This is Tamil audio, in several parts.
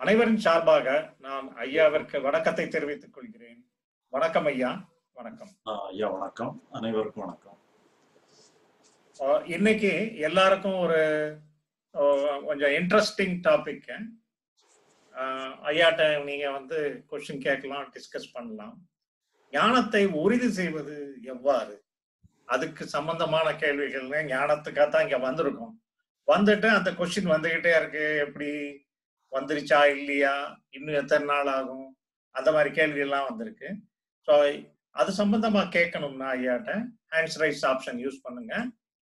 அனைவரின் சார்பாக நான் ஐயாவிற்கு வணக்கத்தை தெரிவித்துக் கொள்கிறேன் வணக்கம் ஐயா வணக்கம் ஆஹ் ஐயா வணக்கம் அனைவருக்கும் வணக்கம் அஹ் இன்னைக்கு எல்லாருக்கும் ஒரு அஹ், கொஞ்சம் இன்ட்ரெஸ்டிங் டாபிக் ஐயாட்ட நீங்க வந்து கொஸ்டின் கேட்கலாம் டிஸ்கஸ் பண்ணலாம் ஞானத்தை உறுதி செய்வது எவ்வாறு அதுக்கு சம்பந்தமான கேள்விகள்னு ஞானத்துக்காக தான் இங்க வந்திருக்கோம் வந்துட்டு அந்த கொஸ்டின் வந்துகிட்டே இருக்கு எப்படி வந்துருச்சா இல்லையா இன்னும் எத்தனை நாள் ஆகும் அந்த மாதிரி கேள்வி எல்லாம் வந்திருக்கு ஸோ அது சம்பந்தமா கேட்கணும்னா ஐயாட்ட ஹேண்ட்ஸ் ரைஸ் ஆப்ஷன் யூஸ் பண்ணுங்க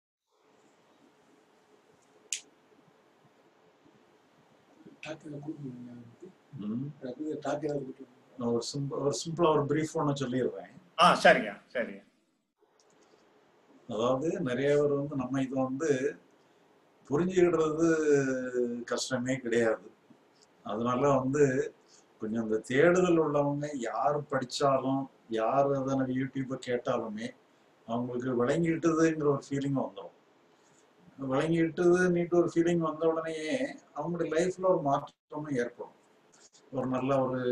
ம். நான் ஒரு சிம்பிள் ஒரு சிம்பிளா ஒரு பிரீஃப் ஒன்று சொல்லிடுறேன் ஆ சரிங்க சரிங்க அதாவது நிறைய பேர் வந்து நம்ம இதை வந்து புரிஞ்சுக்கிடுறது கஷ்டமே கிடையாது அதனால வந்து கொஞ்சம் இந்த தேடுதல் உள்ளவங்க யார் படிச்சாலும் யார் அதனை யூடியூப்பை கேட்டாலுமே அவங்களுக்கு விளங்கிட்டுதுங்கிற ஒரு ஃபீலிங் வந்துடும் விளங்கிட்டுதுன்னுட்டு ஒரு ஃபீலிங் வந்த உடனேயே அவங்களுடைய லைஃப்ல ஒரு மாற்றமும் ஏற்படும் ஒரு நல்ல ஒரு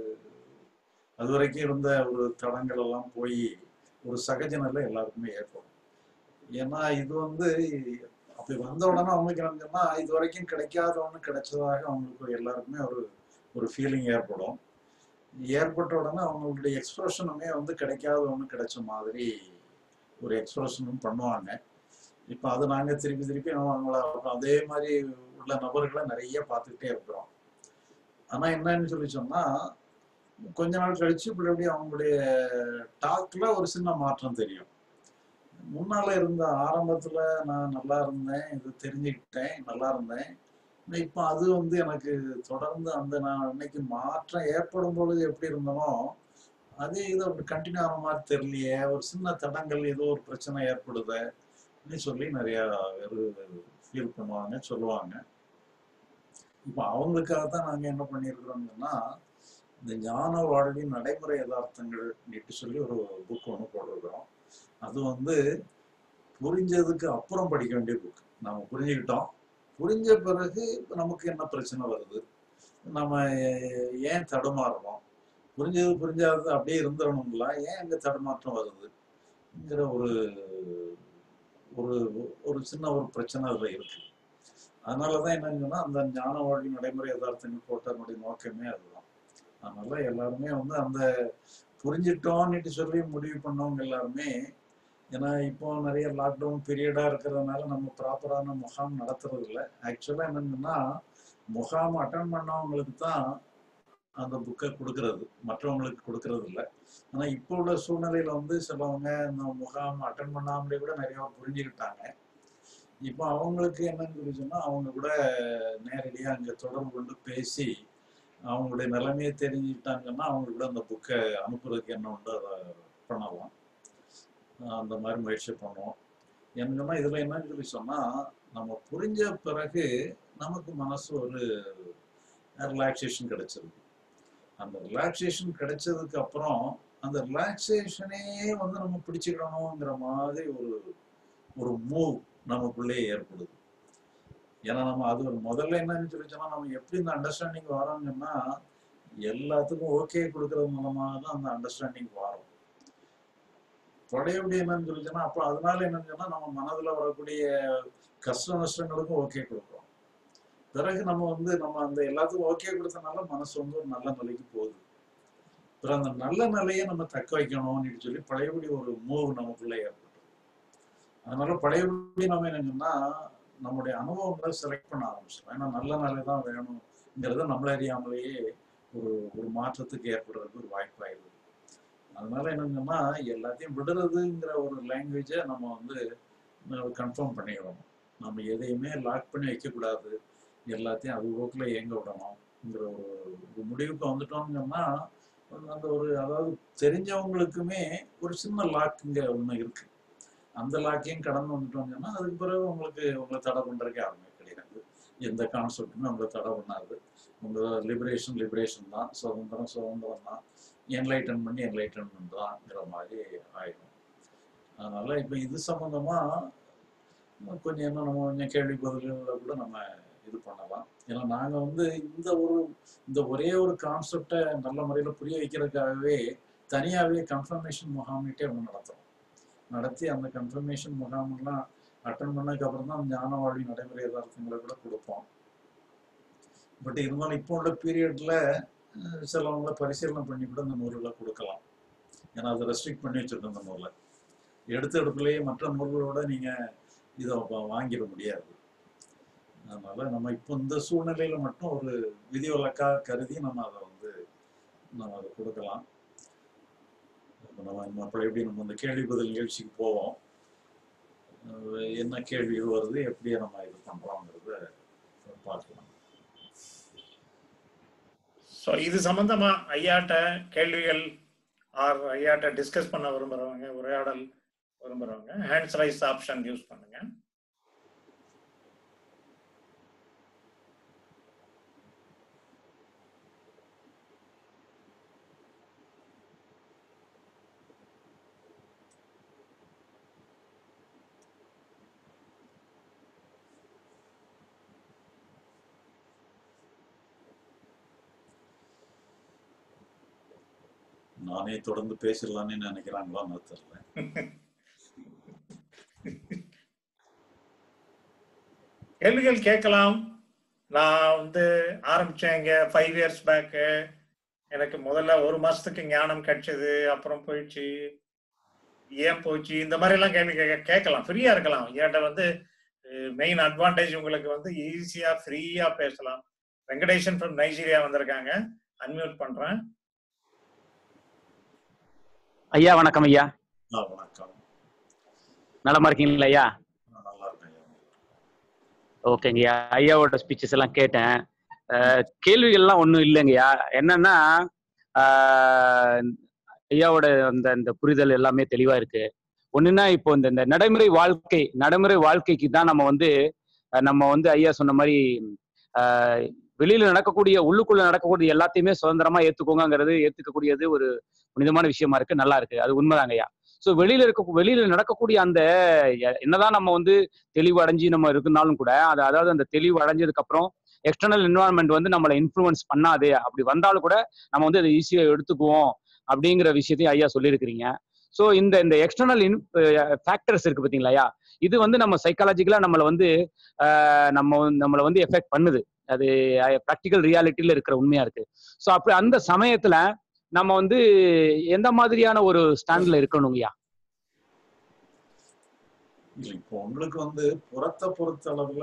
அது வரைக்கும் இருந்த ஒரு தடங்கள் எல்லாம் போய் ஒரு சகஜ நிலை எல்லாருக்குமே ஏற்படும் ஏன்னா இது வந்து அப்படி வந்த உடனே அவங்களுக்கு என்னன்னா இது வரைக்கும் கிடைக்காத ஒன்று கிடைச்சதாக அவங்களுக்கு எல்லாருக்குமே ஒரு ஒரு ஃபீலிங் ஏற்படும் ஏற்பட்ட உடனே அவங்களுடைய எக்ஸ்பிரஷனுமே வந்து கிடைக்காத ஒன்று கிடைச்ச மாதிரி ஒரு எக்ஸ்பிரஷனும் பண்ணுவாங்க இப்போ அது நாங்கள் திருப்பி திருப்பி நம்ம அவங்கள அதே மாதிரி உள்ள நபர்களை நிறைய பார்த்துக்கிட்டே இருக்கிறோம் ஆனால் என்னன்னு சொல்லி சொன்னா கொஞ்ச நாள் கழிச்சு இப்படி எப்படி அவங்களுடைய டாக்ல ஒரு சின்ன மாற்றம் தெரியும் முன்னால இருந்த ஆரம்பத்துல நான் நல்லா இருந்தேன் இது தெரிஞ்சுக்கிட்டேன் நல்லா இருந்தேன் ஆனா இப்ப அது வந்து எனக்கு தொடர்ந்து அந்த நான் அன்னைக்கு மாற்றம் ஏற்படும் பொழுது எப்படி இருந்தனோ அதே இது அப்படி கண்டினியூ ஆன மாதிரி தெரியலையே ஒரு சின்ன தடங்கள் ஏதோ ஒரு பிரச்சனை ஏற்படுது சொல்லி நிறைய பேர் ஃபீல் பண்ணுவாங்க சொல்லுவாங்க இப்போ அவங்களுக்காக தான் நாங்கள் என்ன பண்ணியிருக்கிறோம்னா இந்த ஞான வாழ்வின் நடைமுறை யதார்த்தங்கள் நீட்டு சொல்லி ஒரு புக் ஒன்று போட்டிருக்கிறோம் அது வந்து புரிஞ்சதுக்கு அப்புறம் படிக்க வேண்டிய புக் நம்ம புரிஞ்சுக்கிட்டோம் புரிஞ்ச பிறகு நமக்கு என்ன பிரச்சனை வருது நம்ம ஏன் தடுமாறுறோம் புரிஞ்சது புரிஞ்சாதது அப்படியே இருந்துடணுங்கள ஏன் அங்கே தடுமாற்றம் வருதுங்கிற ஒரு ஒரு ஒரு சின்ன ஒரு பிரச்சனை அதில் இருக்கு அதனாலதான் என்னங்கன்னா அந்த ஞான வாழ்வின் நடைமுறை யதார்த்தங்கள் போட்டதனுடைய நோக்கமே அதுதான் அதனால எல்லாருமே வந்து அந்த புரிஞ்சிட்டோம்னுட்டு சொல்லி முடிவு பண்ணவங்க எல்லாருமே ஏன்னா இப்போ நிறைய லாக்டவுன் பீரியடா இருக்கிறதுனால நம்ம ப்ராப்பரான முகாம் நடத்துறது இல்லை ஆக்சுவலா என்னங்கன்னா முகாம் அட்டன் பண்ணவங்களுக்கு தான் அந்த புக்கை கொடுக்கறது மற்றவங்களுக்கு கொடுக்கறது இல்லை ஆனா இப்போ உள்ள சூழ்நிலையில வந்து சிலவங்க இந்த முகாம் அட்டன் பண்ணாமலே கூட நிறைய பேர் புரிஞ்சுக்கிட்டாங்க இப்போ அவங்களுக்கு என்னன்னு சொல்லி சொன்னா அவங்க கூட நேரடியாக அங்கே தொடர்பு கொண்டு பேசி அவங்களுடைய நிலைமையை தெரிஞ்சுக்கிட்டாங்கன்னா அவங்க கூட அந்த புக்கை அனுப்புறதுக்கு என்ன உண்டு அதை பண்ணலாம் அந்த மாதிரி முயற்சி பண்ணுவோம் என்னன்னா இதுல என்னன்னு சொல்லி சொன்னா நம்ம புரிஞ்ச பிறகு நமக்கு மனசு ஒரு ரிலாக்ஸேஷன் கிடைச்சிருக்கு அந்த ரிலாக்ஸேஷன் கிடைச்சதுக்கு அப்புறம் அந்த ரிலாக்ஸேஷனே வந்து நம்ம பிடிச்சிக்கணுங்கிற மாதிரி ஒரு ஒரு மூவ் நமக்குள்ளே ஏற்படுது ஏன்னா நம்ம அது ஒரு முதல்ல என்னன்னு சொல்லி சொன்னா நம்ம எப்படி இந்த அண்டர்ஸ்டாண்டிங் வரோம்னா எல்லாத்துக்கும் ஓகே கொடுக்கறது மூலமாக தான் அந்த அண்டர்ஸ்டாண்டிங் வரும் பழையபடி என்னன்னு சொல்லி சொன்னா அப்போ அதனால என்னன்னு சொன்னா நம்ம மனதுல வரக்கூடிய கஷ்ட நஷ்டங்களுக்கும் ஓகே கொடுக்குறோம் பிறகு நம்ம வந்து நம்ம அந்த எல்லாத்துக்கும் ஓகே கொடுத்தனால மனசு வந்து ஒரு நல்ல நிலைக்கு போகுது பிறகு அந்த நல்ல நிலையை நம்ம தக்க வைக்கணும்னு சொல்லி பழையபடி ஒரு மூவ் நமக்குள்ள ஏற்படும் அதனால பழையபடி நம்ம என்னங்கன்னா நம்முடைய அனுபவங்களை செலக்ட் பண்ண ஆரம்பிச்சிடும் ஏன்னா நல்ல நிலை தான் வேணுங்கிறத நம்மள அறியாமலேயே ஒரு ஒரு மாற்றத்துக்கு ஏற்படுறதுக்கு ஒரு வாய்ப்பாயிருது அதனால என்னங்கன்னா எல்லாத்தையும் விடுறதுங்கிற ஒரு லாங்குவேஜை நம்ம வந்து கன்ஃபார்ம் பண்ணிடணும் நம்ம எதையுமே லாக் பண்ணி வைக்கக்கூடாது எல்லாத்தையும் அது போக்கில் இயங்க விடணுங்கிற ஒரு ஒரு முடிவுக்கு வந்துட்டோம்னா அந்த ஒரு அதாவது தெரிஞ்சவங்களுக்குமே ஒரு சின்ன லாக்குங்க ஒன்று இருக்கு அந்த லாக்கையும் கடந்து வந்துட்டோம்னா அதுக்கு பிறகு உங்களுக்கு உங்களை தடை பண்ணுறதுக்கு யாருமே கிடையாது எந்த கான்செப்டுமே உங்களை தடை பண்ணாது உங்கள் லிபரேஷன் லிபரேஷன் தான் சுதந்திரம் சுதந்திரம் தான் என்லைட்டன் பண்ணி என்லைட்டன்மெண்ட் தான்ங்கிற மாதிரி ஆயிடும் அதனால இப்போ இது சம்மந்தமாக கொஞ்சம் என்ன நம்ம கொஞ்சம் கேள்வி பதில்களில் கூட நம்ம இது பண்ணலாம் ஏன்னா நாங்க வந்து இந்த ஒரு இந்த ஒரே ஒரு கான்செப்டை நல்ல முறையில புரிய வைக்கிறதுக்காகவே தனியாவே கன்ஃபர்மேஷன் முகாமிட்டே ஒன்று நடத்துறோம் நடத்தி அந்த கன்ஃபர்மேஷன் முகாமெல்லாம் அட்டன் பண்ணதுக்கு அப்புறம் தான் ஞான வாழ்வி நடைமுறை யதார்த்தங்களை கூட கொடுப்போம் பட் இருந்தாலும் இப்போ உள்ள பீரியட்ல சிலவங்கள பரிசீலனை பண்ணி கூட இந்த நூல்களை கொடுக்கலாம் ஏன்னா அதை ரெஸ்ட்ரிக்ட் பண்ணி வச்சிருக்கோம் இந்த நூலை எடுத்த எடுப்புலயே மற்ற நூல்களோட நீங்க இதை வா- வாங்கிட முடியாது அதனால நம்ம இப்போ இந்த சூழ்நிலையில மட்டும் ஒரு விதிவிலக்கா கருதி நம்ம அதை வந்து நம்ம அதை கொடுக்கலாம் இப்ப நம்ம நம்ம அப்படி எப்படி நம்ம இந்த கேள்வி பதில் நிகழ்ச்சிக்கு போவோம் அஹ் என்ன கேள்விகள் வருது எப்படி நம்ம இது பண்றோங்கிறத பார்க்கலாம் ஸோ இது சம்பந்தமா ஐயாட்ட கேள்விகள் ஆர் ஐயாட்ட டிஸ்கஸ் பண்ண விரும்புறவங்க உரையாடல் விரும்புறவங்க ஹேண்ட்ஸ் ரைஸ் ஆப்ஷன் யூஸ் பண்ணுங்க நானே தொடர்ந்து பேசிடலாம்னு நினைக்கிறாங்களான்னு தெரியல கேள்விகள் கேட்கலாம் நான் வந்து ஆரம்பிச்சேன் இங்க ஃபைவ் இயர்ஸ் பேக்கு எனக்கு முதல்ல ஒரு மாசத்துக்கு ஞானம் கிடைச்சது அப்புறம் போயிடுச்சு ஏன் போச்சு இந்த மாதிரி எல்லாம் கேள்வி கேட்க கேட்கலாம் ஃப்ரீயா இருக்கலாம் என்கிட்ட வந்து மெயின் அட்வான்டேஜ் உங்களுக்கு வந்து ஈஸியா ஃப்ரீயா பேசலாம் வெங்கடேஷன் ஃப்ரம் நைஜீரியா வந்திருக்காங்க அன்மியூட் பண்றேன் ஐயா வணக்கம் ஐயா ஆ, வணக்கம் நலமா இருக்கீங்களா ஐயா நான் நல்லா இருக்கேன் ஐயா. ஓகேங்கய்யா ஐயாவோட ஸ்பீச்சஸ் எல்லாம் கேட்டேன் அஹ், கேள்விகள்லாம் ஒன்றும் இல்லைங்கய்யா என்னன்னா ஆஹ், ஐயாவோட அந்த இந்த புரிதல் எல்லாமே தெளிவா இருக்கு ஒண்ணுன்னா இப்போ இந்த இந்த நடைமுறை வாழ்க்கை நடைமுறை வாழ்க்கைக்கு தான் நம்ம வந்து அஹ், நம்ம வந்து ஐயா சொன்ன மாதிரி ஆஹ், வெளியில நடக்கக்கூடிய உள்ளுக்குள்ள நடக்கக்கூடிய எல்லாத்தையுமே சுதந்திரமா ஏத்துக்கோங்கங்கிறது ஏத்துக்கக்கூடியது ஒரு புனிதமான விஷயமா இருக்கு நல்லா இருக்கு அது உண்மைதாங்க ஐயா ஸோ வெளியில இருக்க வெளியில நடக்கக்கூடிய அந்த எ- என்னதான் நம்ம வந்து தெளிவு அடைஞ்சு நம்ம இருக்குனாலும் கூட அது அதாவது அந்த தெளிவு அடைஞ்சதுக்கு அப்புறம் எக்ஸ்டர்னல் என்வாயன்மெண்ட் வந்து நம்மளை இன்ஃப்ளூயன்ஸ் பண்ணாது அப்படி வந்தாலும் கூட நம்ம வந்து அதை ஈஸியா எடுத்துக்குவோம் அப்படிங்கிற விஷயத்தையும் ஐயா சொல்லியிருக்கிறீங்க ஸோ இந்த இந்த எக்ஸ்டர்னல் இன் ஃபேக்டர்ஸ் இருக்கு பார்த்தீங்களா ஐயா இது வந்து நம்ம சைக்காலஜிக்கலா நம்மளை வந்து ஆஹ், நம்ம வந்து- நம்மளை வந்து எஃபெக்ட் பண்ணுது அது ப்ராக்டிக்கல் ரியாலிட்டியில இருக்கிற உண்மையா இருக்கு ஸோ அப்படி அந்த சமயத்துல நம்ம வந்து எந்த மாதிரியான ஒரு ஸ்டாண்ட்ல இருக்கணுங்கய்யா இல்லை இப்போ உங்களுக்கு வந்து புறத்தை பொறுத்த அளவுல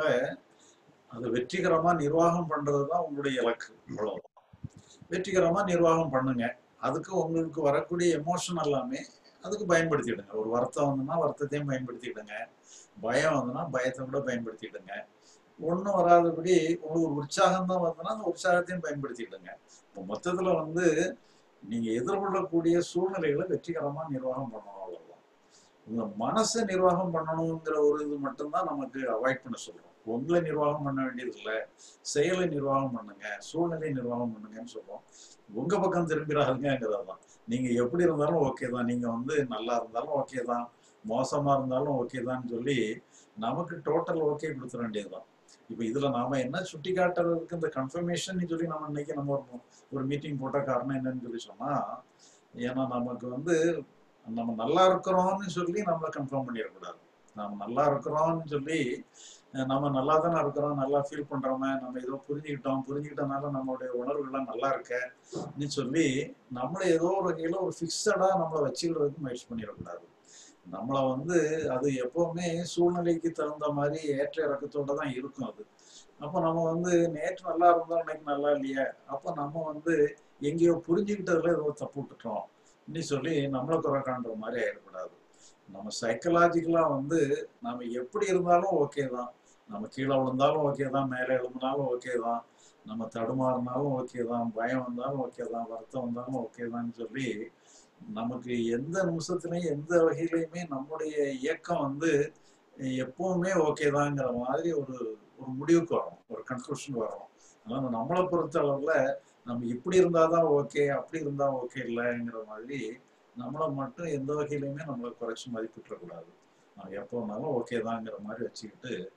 அது வெற்றிகரமா நிர்வாகம் பண்றதுதான் உங்களுடைய இலக்கு அவ்வளவுதான் வெற்றிகரமா நிர்வாகம் பண்ணுங்க அதுக்கு உங்களுக்கு வரக்கூடிய எமோஷன் எல்லாமே அதுக்கு பயன்படுத்திடுங்க ஒரு வருத்தம் வந்துன்னா வருத்தத்தையும் பயன்படுத்திடுங்க பயம் வந்துன்னா பயத்தை கூட பயன்படுத்திடுங்க ஒண்ணும் வராதபடி உங்களுக்கு ஒரு உற்சாகம் தான் வந்ததுன்னா அந்த உற்சாகத்தையும் பயன்படுத்திடுங்க இப்போ மொத்தத்துல வந்து நீங்க எதிர்கொள்ளக்கூடிய சூழ்நிலைகளை வெற்றிகரமா நிர்வாகம் பண்ணணும் அவ்வளவுதான் உங்க மனசை நிர்வாகம் பண்ணணுங்கிற ஒரு இது மட்டும்தான் நமக்கு அவாய்ட் பண்ண சொல்றோம் உங்களை நிர்வாகம் பண்ண வேண்டியது இல்லை செயலை நிர்வாகம் பண்ணுங்க சூழ்நிலை நிர்வாகம் பண்ணுங்கன்னு சொல்றோம் உங்க பக்கம் திரும்பிடாதுங்கிறது தான் நீங்க எப்படி இருந்தாலும் ஓகே தான் நீங்க வந்து நல்லா இருந்தாலும் ஓகே தான் மோசமா இருந்தாலும் ஓகே தான் சொல்லி நமக்கு டோட்டல் ஓகே கொடுத்துட வேண்டியதுதான் இப்போ இதுல நாம என்ன சுட்டி காட்டுறதுக்கு இந்த கன்ஃபர்மேஷன் சொல்லி நம்ம இன்னைக்கு நம்ம ஒரு ஒரு மீட்டிங் போட்ட காரணம் என்னன்னு சொல்லி சொன்னா ஏன்னா நமக்கு வந்து நம்ம நல்லா இருக்கிறோம்னு சொல்லி நம்மளை கன்ஃபார்ம் பண்ணிடக்கூடாது நம்ம நல்லா இருக்கிறோம்னு சொல்லி அஹ் நம்ம நல்லா தானே இருக்கிறோம் நல்லா ஃபீல் பண்றோமே நம்ம ஏதோ புரிஞ்சுக்கிட்டோம் புரிஞ்சுக்கிட்டனால நம்மளுடைய உணர்வுகள்லாம் நல்லா இருக்கன்னு சொல்லி நம்மளை ஏதோ ஒரு வகையில ஒரு ஃபிக்ஸடா நம்மளை வச்சுக்கிறதுக்கு முயற்சி பண்ணிடக்கூடாது நம்மளை வந்து அது எப்பவுமே சூழ்நிலைக்கு தகுந்த மாதிரி ஏற்ற இறக்கத்தோட தான் இருக்கும் அது அப்போ நம்ம வந்து நேற்று நல்லா இருந்தோம் இன்னைக்கு நல்லா இல்லையே அப்போ நம்ம வந்து எங்கேயோ புரிஞ்சுக்கிட்டதுல ஏதோ தப்பு விட்டுட்டோம் நீ சொல்லி நம்மளை குறை காண்ற மாதிரி ஆயிடக்கூடாது நம்ம சைக்கலாஜிக்கலா வந்து நம்ம எப்படி இருந்தாலும் ஓகே தான் நம்ம கீழே விழுந்தாலும் ஓகே தான் மேலே எழும்பினாலும் ஓகே தான் நம்ம தடுமாறினாலும் ஓகே தான் பயம் வந்தாலும் ஓகே தான் வருத்தம் வந்தாலும் ஓகே தான் சொல்லி நமக்கு எந்த நிமிஷத்துலையும் எந்த வகையிலையுமே நம்முடைய இயக்கம் வந்து எப்பவுமே ஓகே தாங்கிற மாதிரி ஒரு ஒரு முடிவுக்கு வரும் ஒரு கன்க்ளூஷன் வரும் அதனால நம்மளை பொறுத்த அளவுல நம்ம இப்படி இருந்தாதான் ஓகே அப்படி இருந்தா ஓகே இல்லைங்கிற மாதிரி நம்மளை மட்டும் எந்த வகையிலையுமே நம்மளை குறைச்சி மதிப்பிட்டுறக்கூடாது நம்ம எப்போ வேணாலும் ஓகே தாங்கிற மாதிரி வச்சுக்கிட்டு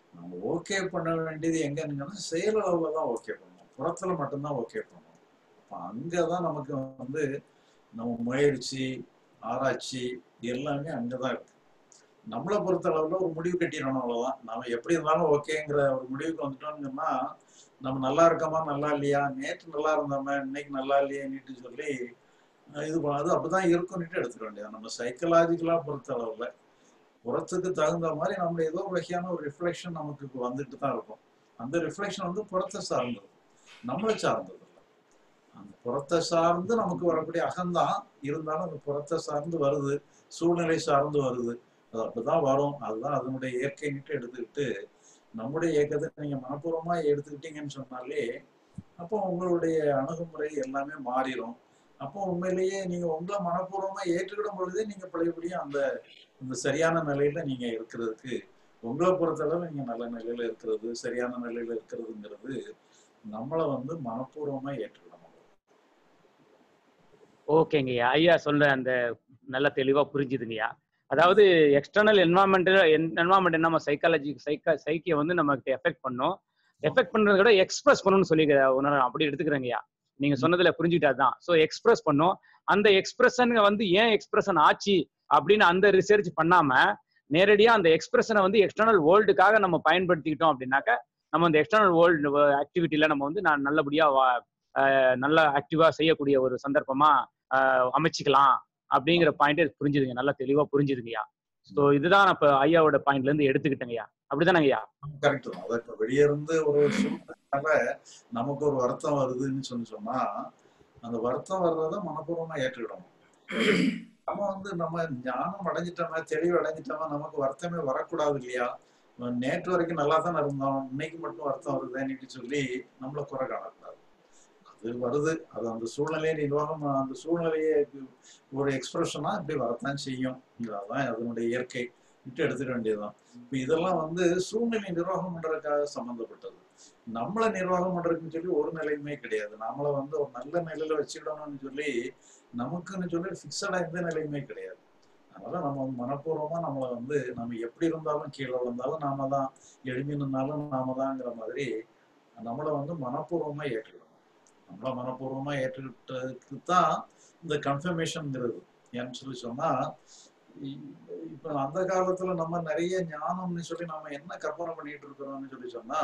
நம்ம ஓகே பண்ண வேண்டியது எங்கன்னு சொன்னா செயலளவுல தான் ஓகே பண்ணணும் புறத்துல மட்டும்தான் ஓகே பண்ணணும் அப்ப அங்கதான் நமக்கு வந்து நம்ம முயற்சி ஆராய்ச்சி எல்லாமே அங்கதான் இருக்கு நம்மளை பொறுத்த அளவுல ஒரு முடிவு கட்டிடணும் அவ்வளவுதான் நாம எப்படி இருந்தாலும் ஓகேங்கிற ஒரு முடிவுக்கு வந்துட்டோம்னு சொன்னா நம்ம நல்லா இருக்கோமா நல்லா இல்லையா நேற்று நல்லா இருந்தோமா இன்னைக்கு நல்லா இல்லையேன்னுட்டு சொல்லி அஹ் இது ப- அது அப்படிதான் இருக்கும்னுட்டு எடுத்துக்க வேண்டியது நம்ம சைக்கலாஜிக்கலா பொறுத்த அளவுல புறத்துக்கு தகுந்த மாதிரி நம்ம ஏதோ ஒரு வகையான ஒரு ரிஃப்ளெக்ஷன் நமக்கு இப்ப வந்துட்டு தான் இருக்கும் அந்த ரிஃப்ளெக்ஷன் வந்து புறத்தை சார்ந்தது நம்மளை சார்ந்தது இல்லை அந்த புறத்தை சார்ந்து நமக்கு வரக்கூடிய அகம்தான் இருந்தாலும் அந்த புறத்தை சார்ந்து வருது சூழ்நிலை சார்ந்து வருது அது அப்படிதான் வரும் அதுதான் அதனுடைய இயற்கைன்னுட்டு எடுத்துக்கிட்டு நம்முடைய இயக்கத்தை நீங்க மனப்பூர்வமா எடுத்துக்கிட்டீங்கன்னு சொன்னாலே அப்போ உங்களுடைய அணுகுமுறை எல்லாமே மாறிடும் அப்போ உண்மையிலேயே நீங்க உங்களை மனப்பூர்வமா ஏற்றுக்கிடும் பொழுதே நீங்க பழையபடியும் அந்த இந்த சரியான நிலையில நீங்க இருக்கிறதுக்கு உங்களை பொறுத்தளவு நீங்க நல்ல நிலையில இருக்கிறது சரியான நிலையில இருக்கிறதுங்கிறது நம்மளை வந்து மனப்பூர்வமா ஏற்றுக்கணும் ஓகேங்கய்யா ஐயா சொல்ற அந்த நல்ல தெளிவா புரிஞ்சுதுங்கய்யா அதாவது எக்ஸ்டர்னல் என்வாயன்மெண்ட் என்வாயன்மெண்ட் நம்ம சைக்காலஜி சைக்கா சைக்கிய வந்து நமக்கு எஃபெக்ட் பண்ணும் எஃபெக்ட் பண்றதை விட எக்ஸ்பிரஸ் பண்ணணும்னு சொல்லி உணர அப்படி எடுத்துக்கிறேங்கய்யா நீங்க சொன்னதுல புரிஞ்சுக்கிட்டாதான் ஸோ எக்ஸ்பிரஸ் பண்ணும் அந்த எக்ஸ்பிரஷன் வந்து ஏன் எக்ஸ்பிரஷன் ஆச்சு அப்படின்னு அந்த ரிசர்ச் பண்ணாம நேரடியா அந்த எக்ஸ்பிரஷனை வந்து எக்ஸ்டர்னல் வேர்ல்டுக்காக நம்ம பயன்படுத்திக்கிட்டோம் அப்படின்னாக்க நம்ம அந்த எக்ஸ்டர்னல் வேர்ல்டு ஆக்டிவிட்டியில நம்ம வந்து நான் நல்லபடியா வா- அஹ் நல்லா ஆக்டிவா செய்யக்கூடிய ஒரு சந்தர்ப்பமா ஆஹ் அமைச்சிக்கலாம் அப்படிங்கிற பாயிண்ட் புரிஞ்சுதுங்க நல்லா தெளிவா புரிஞ்சுதுங்கய்யா ஸோ இதுதான் நான் இப்போ ஐயாவோட பாயிண்ட்ல இருந்து எடுத்துக்கிட்டேங்கய்யா அப்படிதானங்கய்யா கரெக்ட் தான் அதான் இப்ப வெளியே இருந்து ஒரு சூழ்நிலையால நமக்கு ஒரு வருத்தம் வருதுன்னு சொல்லி சொன்னா அந்த வருத்தம் வர்றத மனப்பூர்வமா ஏற்றுக்கிடணும் நம்ம வந்து நம்ம ஞானம் அடைஞ்சிட்டோமா தெளிவு அடைஞ்சிட்டோமா நமக்கு வருத்தமே வரக்கூடாது இல்லையா நேற்று வரைக்கும் நல்லா தானே இருந்தோம் இன்னைக்கு மட்டும் வருத்தம் வருதுன்னு சொல்லி நம்மள குறை காணக்கூடாது அது வருது அது அந்த சூழ்நிலையை நிர்வாகம் அந்த சூழ்நிலையை ஒரு எக்ஸ்பிரஷனா இப்படி வரத்தான் செய்யும் இதுதான் அதனுடைய இயற்கை விட்டு எடுத்துக்க வேண்டியதுதான் இப்ப இதெல்லாம் வந்து சூழ்நிலை நிர்வாகம் பண்றதுக்காக சம்பந்தப்பட்டது நம்மளை நிர்வாகம் பண்றதுக்குன்னு சொல்லி ஒரு நிலையுமே கிடையாது நம்மளை வந்து ஒரு நல்ல நிலையில வச்சுக்கிடணும்னு சொல்லி நமக்குன்னு சொல்லி ஃபிக்ஸடா எந்த நிலையுமே கிடையாது அதனால நம்ம வந்து மனப்பூர்வமா நம்மளை வந்து நம்ம எப்படி இருந்தாலும் கீழே விழுந்தாலும் நாம தான் எழுப்பி நின்னாலும் நாம தான்ங்கிற மாதிரி நம்மளை வந்து மனப்பூர்வமா ஏற்றுக்கணும் நம்மளை மனப்பூர்வமா ஏற்றுக்கிட்டதுக்கு தான் இந்த கன்ஃபர்மேஷன்ங்கிறது ஏன்னு சொல்லி சொன்னா இ- இப்ப அந்த காலத்துல நம்ம நிறைய ஞானம்னு சொல்லி நாம என்ன கற்பனை பண்ணிட்டு இருக்கிறோம்னு சொல்லி சொன்னா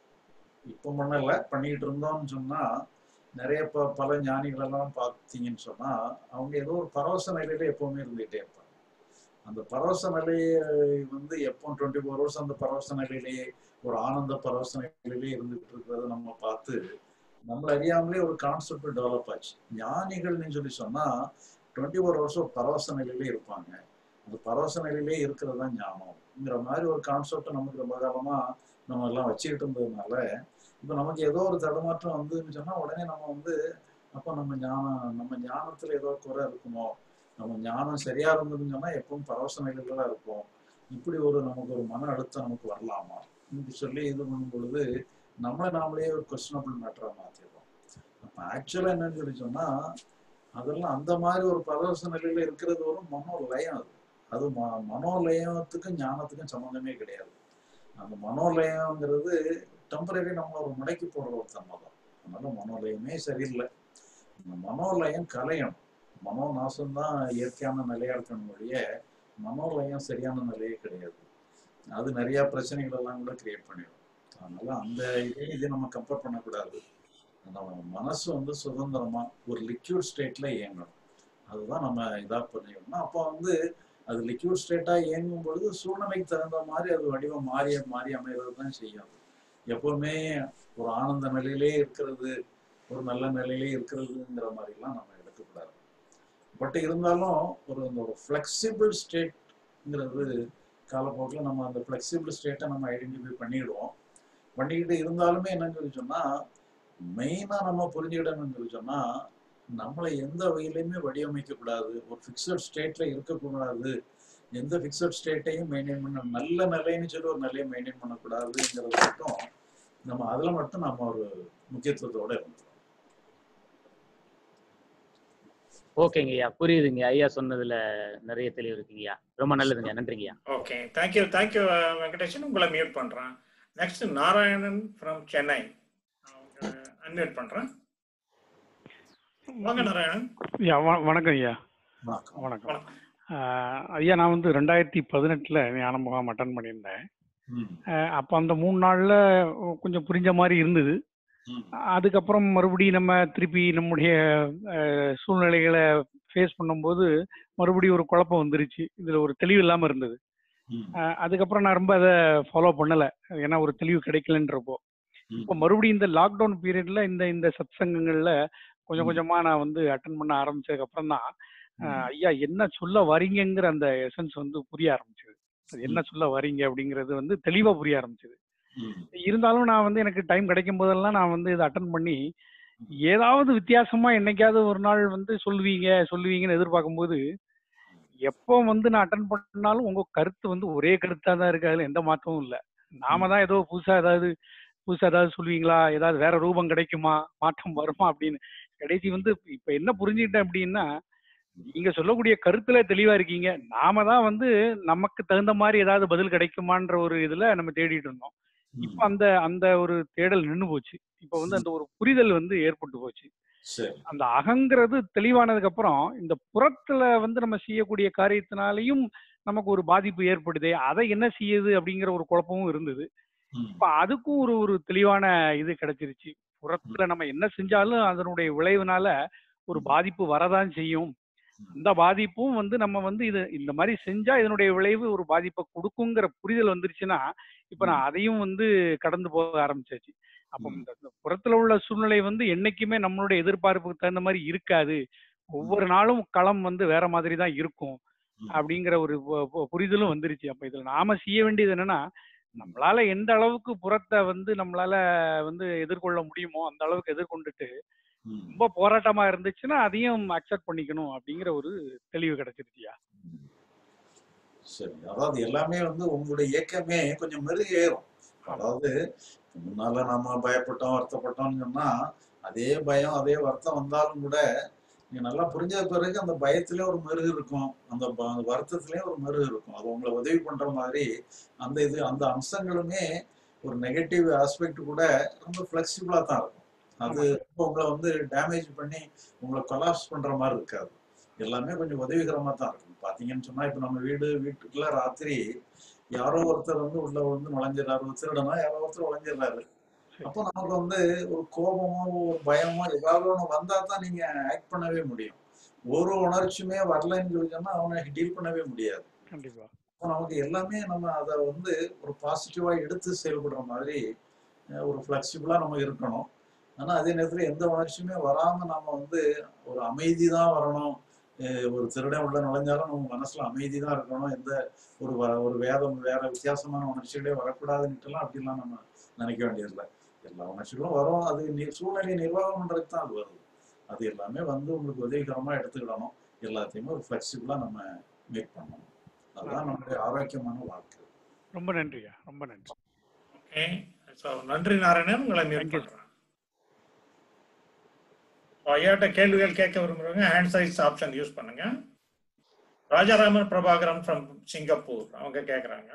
இப்ப பண்ணல பண்ணிட்டு இருந்தோம்னு சொன்னா நிறைய ப பல ஞானிகள் எல்லாம் பார்த்தீங்கன்னு சொன்னா அவங்க ஏதோ ஒரு பரவச நிலையில எப்பவுமே இருந்துகிட்டே இருப்பாங்க அந்த பரவச நிலையை வந்து எப்போ டுவெண்ட்டி ஃபோர் ஹவர்ஸ் அந்த பரவச நிலையிலேயே ஒரு ஆனந்த பரவச நிலையிலேயே இருந்துகிட்டு இருக்கிறத நம்ம பார்த்து நம்மள அறியாமலே ஒரு கான்செப்ட் டெவலப் ஆச்சு ஞானிகள்னு சொல்லி சொன்னா டுவெண்ட்டி ஃபோர் ஹவர்ஸ் ஒரு பரவச நிலையிலே இருப்பாங்க அந்த பரவச நிலையிலே இருக்கிறது தான் ஞானம்ங்கிற மாதிரி ஒரு கான்செப்ட் நமக்கு ரொம்ப காலமா நம்ம எல்லாம் வச்சுக்கிட்டு இருந்ததுனால இப்போ நமக்கு ஏதோ ஒரு தடுமாற்றம் வந்துன்னு சொன்னா உடனே நம்ம வந்து அப்போ நம்ம ஞானம் நம்ம ஞானத்துல ஏதோ குறை இருக்குமோ நம்ம ஞானம் சரியா இருந்ததுன்னு சொன்னா எப்பவும் பரவச நிலையில தான் இருப்போம் இப்படி ஒரு நமக்கு ஒரு மன அழுத்தம் நமக்கு வரலாமா இப்படி சொல்லி இது பண்ணும் பொழுது நம்மளை நாமளே ஒரு கொஸ்டினபிள் மேட்டரா மாத்திடுறோம் அப்ப ஆக்சுவலா என்னன்னு சொல்லி சொன்னா அதெல்லாம் அந்த மாதிரி ஒரு பரவச நிலையில இருக்கிறது ஒரு மனோலயம் அது அது ம- மனோலயத்துக்கும் ஞானத்துக்கும் சம்மந்தமே கிடையாது அந்த மனோலயம்ங்கிறது டெம்பரரி நம்ம ஒரு முடக்கி போடுற ஒரு தன்மை தான் அதனால மனோலயமே சரியில்லை இந்த மனோலயம் கலையணும் மனோ நாசம் தான் இயற்கையான நிலையா இருக்கணும் ஒழிய மனோலயம் சரியான நிலையே கிடையாது அது நிறைய பிரச்சனைகள் எல்லாம் கூட கிரியேட் பண்ணிடும் அதனால அந்த இதே இது நம்ம கம்பேர் பண்ணக்கூடாது நம்ம மனசு வந்து சுதந்திரமா ஒரு லிக்யூட் ஸ்டேட்ல இயங்கணும் அதுதான் நம்ம இதா பண்ணிக்கணும் அப்போ வந்து அது லிக்யூட் ஸ்டேட்டா இயங்கும் பொழுது சூழ்நிலைக்கு தகுந்த மாதிரி அது வடிவம் மாறி மாறி அமைகிறது தான் செய்யும் எப்பவுமே ஒரு ஆனந்த நிலையிலே இருக்கிறது ஒரு நல்ல நிலையிலே இருக்கிறதுங்கிற மாதிரிலாம் நம்ம எடுக்கக்கூடாது பட் இருந்தாலும் ஒரு இந்த ஒரு ஃப்ளெக்சிபிள் ஸ்டேட்ங்கிறது காலப்போக்கில் நம்ம அந்த ஃப்ளெக்சிபிள் ஸ்டேட்டை நம்ம ஐடென்டிஃபை பண்ணிடுவோம் பண்ணிக்கிட்டு இருந்தாலுமே என்னன்னு சொல்லி சொன்னா மெயினா நம்ம புரிஞ்சுக்கிடணும்னு சொல்லி சொன்னா நம்மளை எந்த வகையிலையுமே வடிவமைக்க கூடாது ஒரு ஃபிக்ஸட் ஸ்டேட்ல இருக்கக்கூடாது எந்த ஃபிக்ஸட் ஸ்டேட்டையும் மெயின்டைன் பண்ண நல்ல நிலைன்னு சொல்லி ஒரு நிலையை மெயின்டைன் பண்ணக்கூடாதுங்கிறது மட்டும் நம்ம அதுல மட்டும் நம்ம ஒரு முக்கியத்துவத்தோட இருந்தோம் ஓகேங்க ஐயா புரியுதுங்க ஐயா சொன்னதுல நிறைய தெளிவு இருக்குங்கய்யா ரொம்ப நல்லதுங்க நன்றிங்கய்யா ஓகே தேங்க்யூ தேங்க்யூ வெங்கடேஷன் உங்களை மியூட் பண்றேன் next Narayanan from Chennai unmute பண்றேன் வாங்க நாராயணன் ஐயா வ- வணக்கம் ஐயா வணக்கம் வணக்கம் வணக்கம். ஆஹ் ஐயா நான் வந்து ரெண்டாயிரத்தி பதினெட்டில் ஞான முகாம் அட்டன் பண்ணியிருந்தேன் ம், ஆஹ் அப்போ அந்த மூணு நாளில் கொஞ்சம் புரிஞ்ச மாதிரி இருந்தது ம், அதுக்கப்புறம் மறுபடியும் நம்ம திருப்பி நம்முடைய ஆஹ், சூழ்நிலைகளை ஃபேஸ் பண்ணும்போது மறுபடியும் ஒரு குழப்பம் வந்துருச்சு இதில் ஒரு தெளிவு இல்லாமல் இருந்தது ம், ஆஹ் அதுக்கப்புறம் நான் ரொம்ப அதை ஃபாலோ பண்ணலை ஏன்னா ஒரு தெளிவு கிடைக்கலன்றப்போ ம். இப்போ மறுபடியும் இந்த லாக்டவுன் பீரியட்ல இந்த இந்த சத் சங்கங்கள்ல கொஞ்சம் ம். கொஞ்சமா நான் வந்து அட்டன் பண்ண ஆரம்பிச்சதுக்கு அப்புறம் தான் ம். ஐயா என்ன சொல்ல வரீங்கங்கிற அந்த எசன்ஸ் வந்து புரிய ஆரம்பிச்சது அது என்ன சொல்ல வரீங்க அப்படிங்கிறது வந்து தெளிவா புரிய ஆரம்பிச்சது ம், இருந்தாலும் நான் வந்து எனக்கு டைம் கிடைக்கும் போதெல்லாம் நான் வந்து இதை அட்டன் பண்ணி ஏதாவது வித்தியாசமா என்னைக்காவது ஒரு நாள் வந்து சொல்லுவீங்க சொல்லுவீங்கன்னு எதிர்பார்க்கும்போது எப்போ வந்து நான் அட்டன் பண்ணாலும் உங்க கருத்து வந்து ஒரே கருத்தா தான் இருக்கு அதுல எந்த மாற்றமும் இல்லை நாம தான் ஏதோ புதுசா ஏதாவது புதுசா ஏதாவது சொல்லுவீங்களா ஏதாவது வேற ரூபம் கிடைக்குமா மாற்றம் வருமா அப்படின்னு கடைசி வந்து இப்ப என்ன புரிஞ்சுக்கிட்டேன் அப்படின்னா நீங்க சொல்லக்கூடிய கருத்துல தெளிவா இருக்கீங்க நாம தான் வந்து நமக்கு தகுந்த மாதிரி ஏதாவது பதில் கிடைக்குமான்ற ஒரு இதுல நம்ம தேடிட்டு இருந்தோம் இப்ப அந்த அந்த ஒரு தேடல் நின்னு போச்சு இப்ப வந்து அந்த ஒரு புரிதல் வந்து ஏற்பட்டு போச்சு சரி அந்த அகங்கிறது தெளிவானதுக்கு அப்புறம் இந்த புறத்துல வந்து நம்ம செய்யக்கூடிய காரியத்தினாலையும் நமக்கு ஒரு பாதிப்பு ஏற்படுதே அதை என்ன செய்யுது அப்படிங்கிற ஒரு குழப்பமும் இருந்தது ம், இப்ப அதுக்கும் ஒரு ஒரு தெளிவான இது கிடைச்சிருச்சு புறத்துல நம்ம என்ன செஞ்சாலும் அதனுடைய விளைவுனால ஒரு பாதிப்பு வரதான் செய்யும் அந்த பாதிப்பும் வந்து நம்ம வந்து இது இந்த மாதிரி செஞ்சா இதனுடைய விளைவு ஒரு பாதிப்பை கொடுக்குங்கிற புரிதல் வந்துருச்சுன்னா இப்ப நான் அதையும் வந்து கடந்து போக ஆரம்பிச்சாச்சு அப்ப இந்த இந்த புறத்துல உள்ள சூழ்நிலை வந்து என்னைக்குமே நம்மளுடைய எதிர்பார்ப்புக்கு தகுந்த மாதிரி இருக்காது ஒவ்வொரு நாளும் களம் வந்து வேற மாதிரி தான் இருக்கும் ம். அப்படிங்கிற ஒரு பு- பு- புரிதலும் வந்துருச்சு அப்ப இதுல நாம செய்ய வேண்டியது என்னன்னா நம்மளால எந்த அளவுக்கு புறத்தை வந்து நம்மளால வந்து எதிர்கொள்ள முடியுமோ அந்த அளவுக்கு எதிர்கொண்டுட்டு ம். ரொம்ப போராட்டமா இருந்துச்சுன்னா அதையும் அக்செப்ட் பண்ணிக்கணும் அப்படிங்கிற ஒரு தெளிவு கிடைச்சிருச்சியா சரி அதாவது எல்லாமே வந்து உங்களுடைய இயக்கமே கொஞ்சம் மெருகேறும் அதாவது முன்னால நாம பயப்பட்டோம் வருத்தப்பட்டோம்னு சொன்னா அதே பயம் அதே வருத்தம் வந்தாலும் கூட நீங்க நல்லா புரிஞ்ச பிறகு அந்த பயத்திலே ஒரு மெருகு இருக்கும் அந்த ப- அந்த வருத்தத்திலே ஒரு மெருகு இருக்கும் அது உங்களை உதவி பண்ற மாதிரி அந்த இது அந்த அம்சங்களுமே ஒரு நெகட்டிவ் ஆஸ்பெக்ட் கூட ரொம்ப ஃபிளெக்சிபிளா தான் இருக்கும் அது ரொம்ப உங்களை வந்து டேமேஜ் பண்ணி உங்களை கொலாப்ஸ் பண்ற மாதிரி இருக்காது எல்லாமே கொஞ்சம் உதவிகரமா தான் இருக்கும் பாத்தீங்கன்னு சொன்னா இப்ப நம்ம வீடு வீட்டுக்குள்ள ராத்திரி யாரோ ஒருத்தர் வந்து உள்ள வந்து நுழைஞ்சிடறாரு ஒரு திருடனா யாரோ ஒருத்தர் நுழைஞ்சிடறாரு அப்போ நமக்கு வந்து ஒரு கோபமோ ஒரு பயமோ ஏதாவது ஒண்ணு வந்தா தான் நீங்க ஆக்ட் பண்ணவே முடியும் ஒரு உணர்ச்சியுமே வரலைன்னு சொல்லி சொன்னா அவனை டீல் பண்ணவே முடியாது கண்டிப்பா அப்போ நமக்கு எல்லாமே நம்ம அதை வந்து ஒரு பாசிட்டிவா எடுத்து செயல்படுற மாதிரி அஹ், ஒரு ஃபிளெக்சிபிளா நம்ம இருக்கணும் ஆனா அதே நேரத்துல எந்த உணர்ச்சியுமே வராம நம்ம வந்து ஒரு அமைதி தான் வரணும் அஹ், ஒரு திருடன் உள்ள நுழைஞ்சாலும் நம்ம மனசுல அமைதி தான் இருக்கணும் எந்த ஒரு வ- ஒரு வேதம் வேற வித்தியாசமான உணர்ச்சிகளே வரக்கூடாதுன்னுட்டுலாம் அப்படிலாம் நம்ம நினைக்க வேண்டியதில்லை எல்லா உணர்ச்சிகளும் வரும் அது நி- சூழ்நிலையை நிர்வாகம் பண்றதுக்கு தான் அது வருது அது எல்லாமே வந்து உங்களுக்கு உதவிகரமா எடுத்துக்கிடணும் எல்லாத்தையுமே ஒரு ஃபிளெக்சிபிளா நம்ம மேக் பண்ணணும் அதுதான் நம்மளுடைய ஆரோக்கியமான வாழ்க்கை ரொம்ப நன்றியா ரொம்ப நன்றி ஓகே ஸோ நன்றி நாராயணன் உங்களை மியூட் Thank you. பண்றேன் So, ஐயாட்ட கேள்விகள் கேட்க விரும்புறவங்க ஹேண்ட் சைஸ் ஆப்ஷன் யூஸ் பண்ணுங்க ராஜாராமன் பிரபாகரன் ஃப்ரம் சிங்கப்பூர் அவங்க கேக்குறாங்க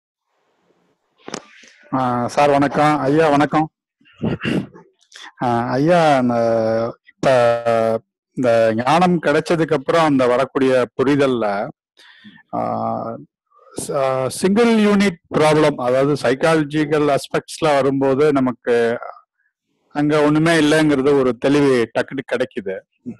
ஆ, சார் வணக்கம் ஐயா வணக்கம் ஆ, ஐயா இந்த இப்ப இந்த ஞானம் கிடைச்சதுக்கு அப்புறம் அந்த வரக்கூடிய புரிதல்ல சிங்கிள் யூனிட் ப்ராப்ளம் அதாவது சைக்காலஜிக்கல் அஸ்பெக்ட்ஸ்ல வரும்போது நமக்கு அங்க ஒண்ணுமே இல்லைங்கிறது ஒரு தெளிவு டக்குனு கிடைக்குது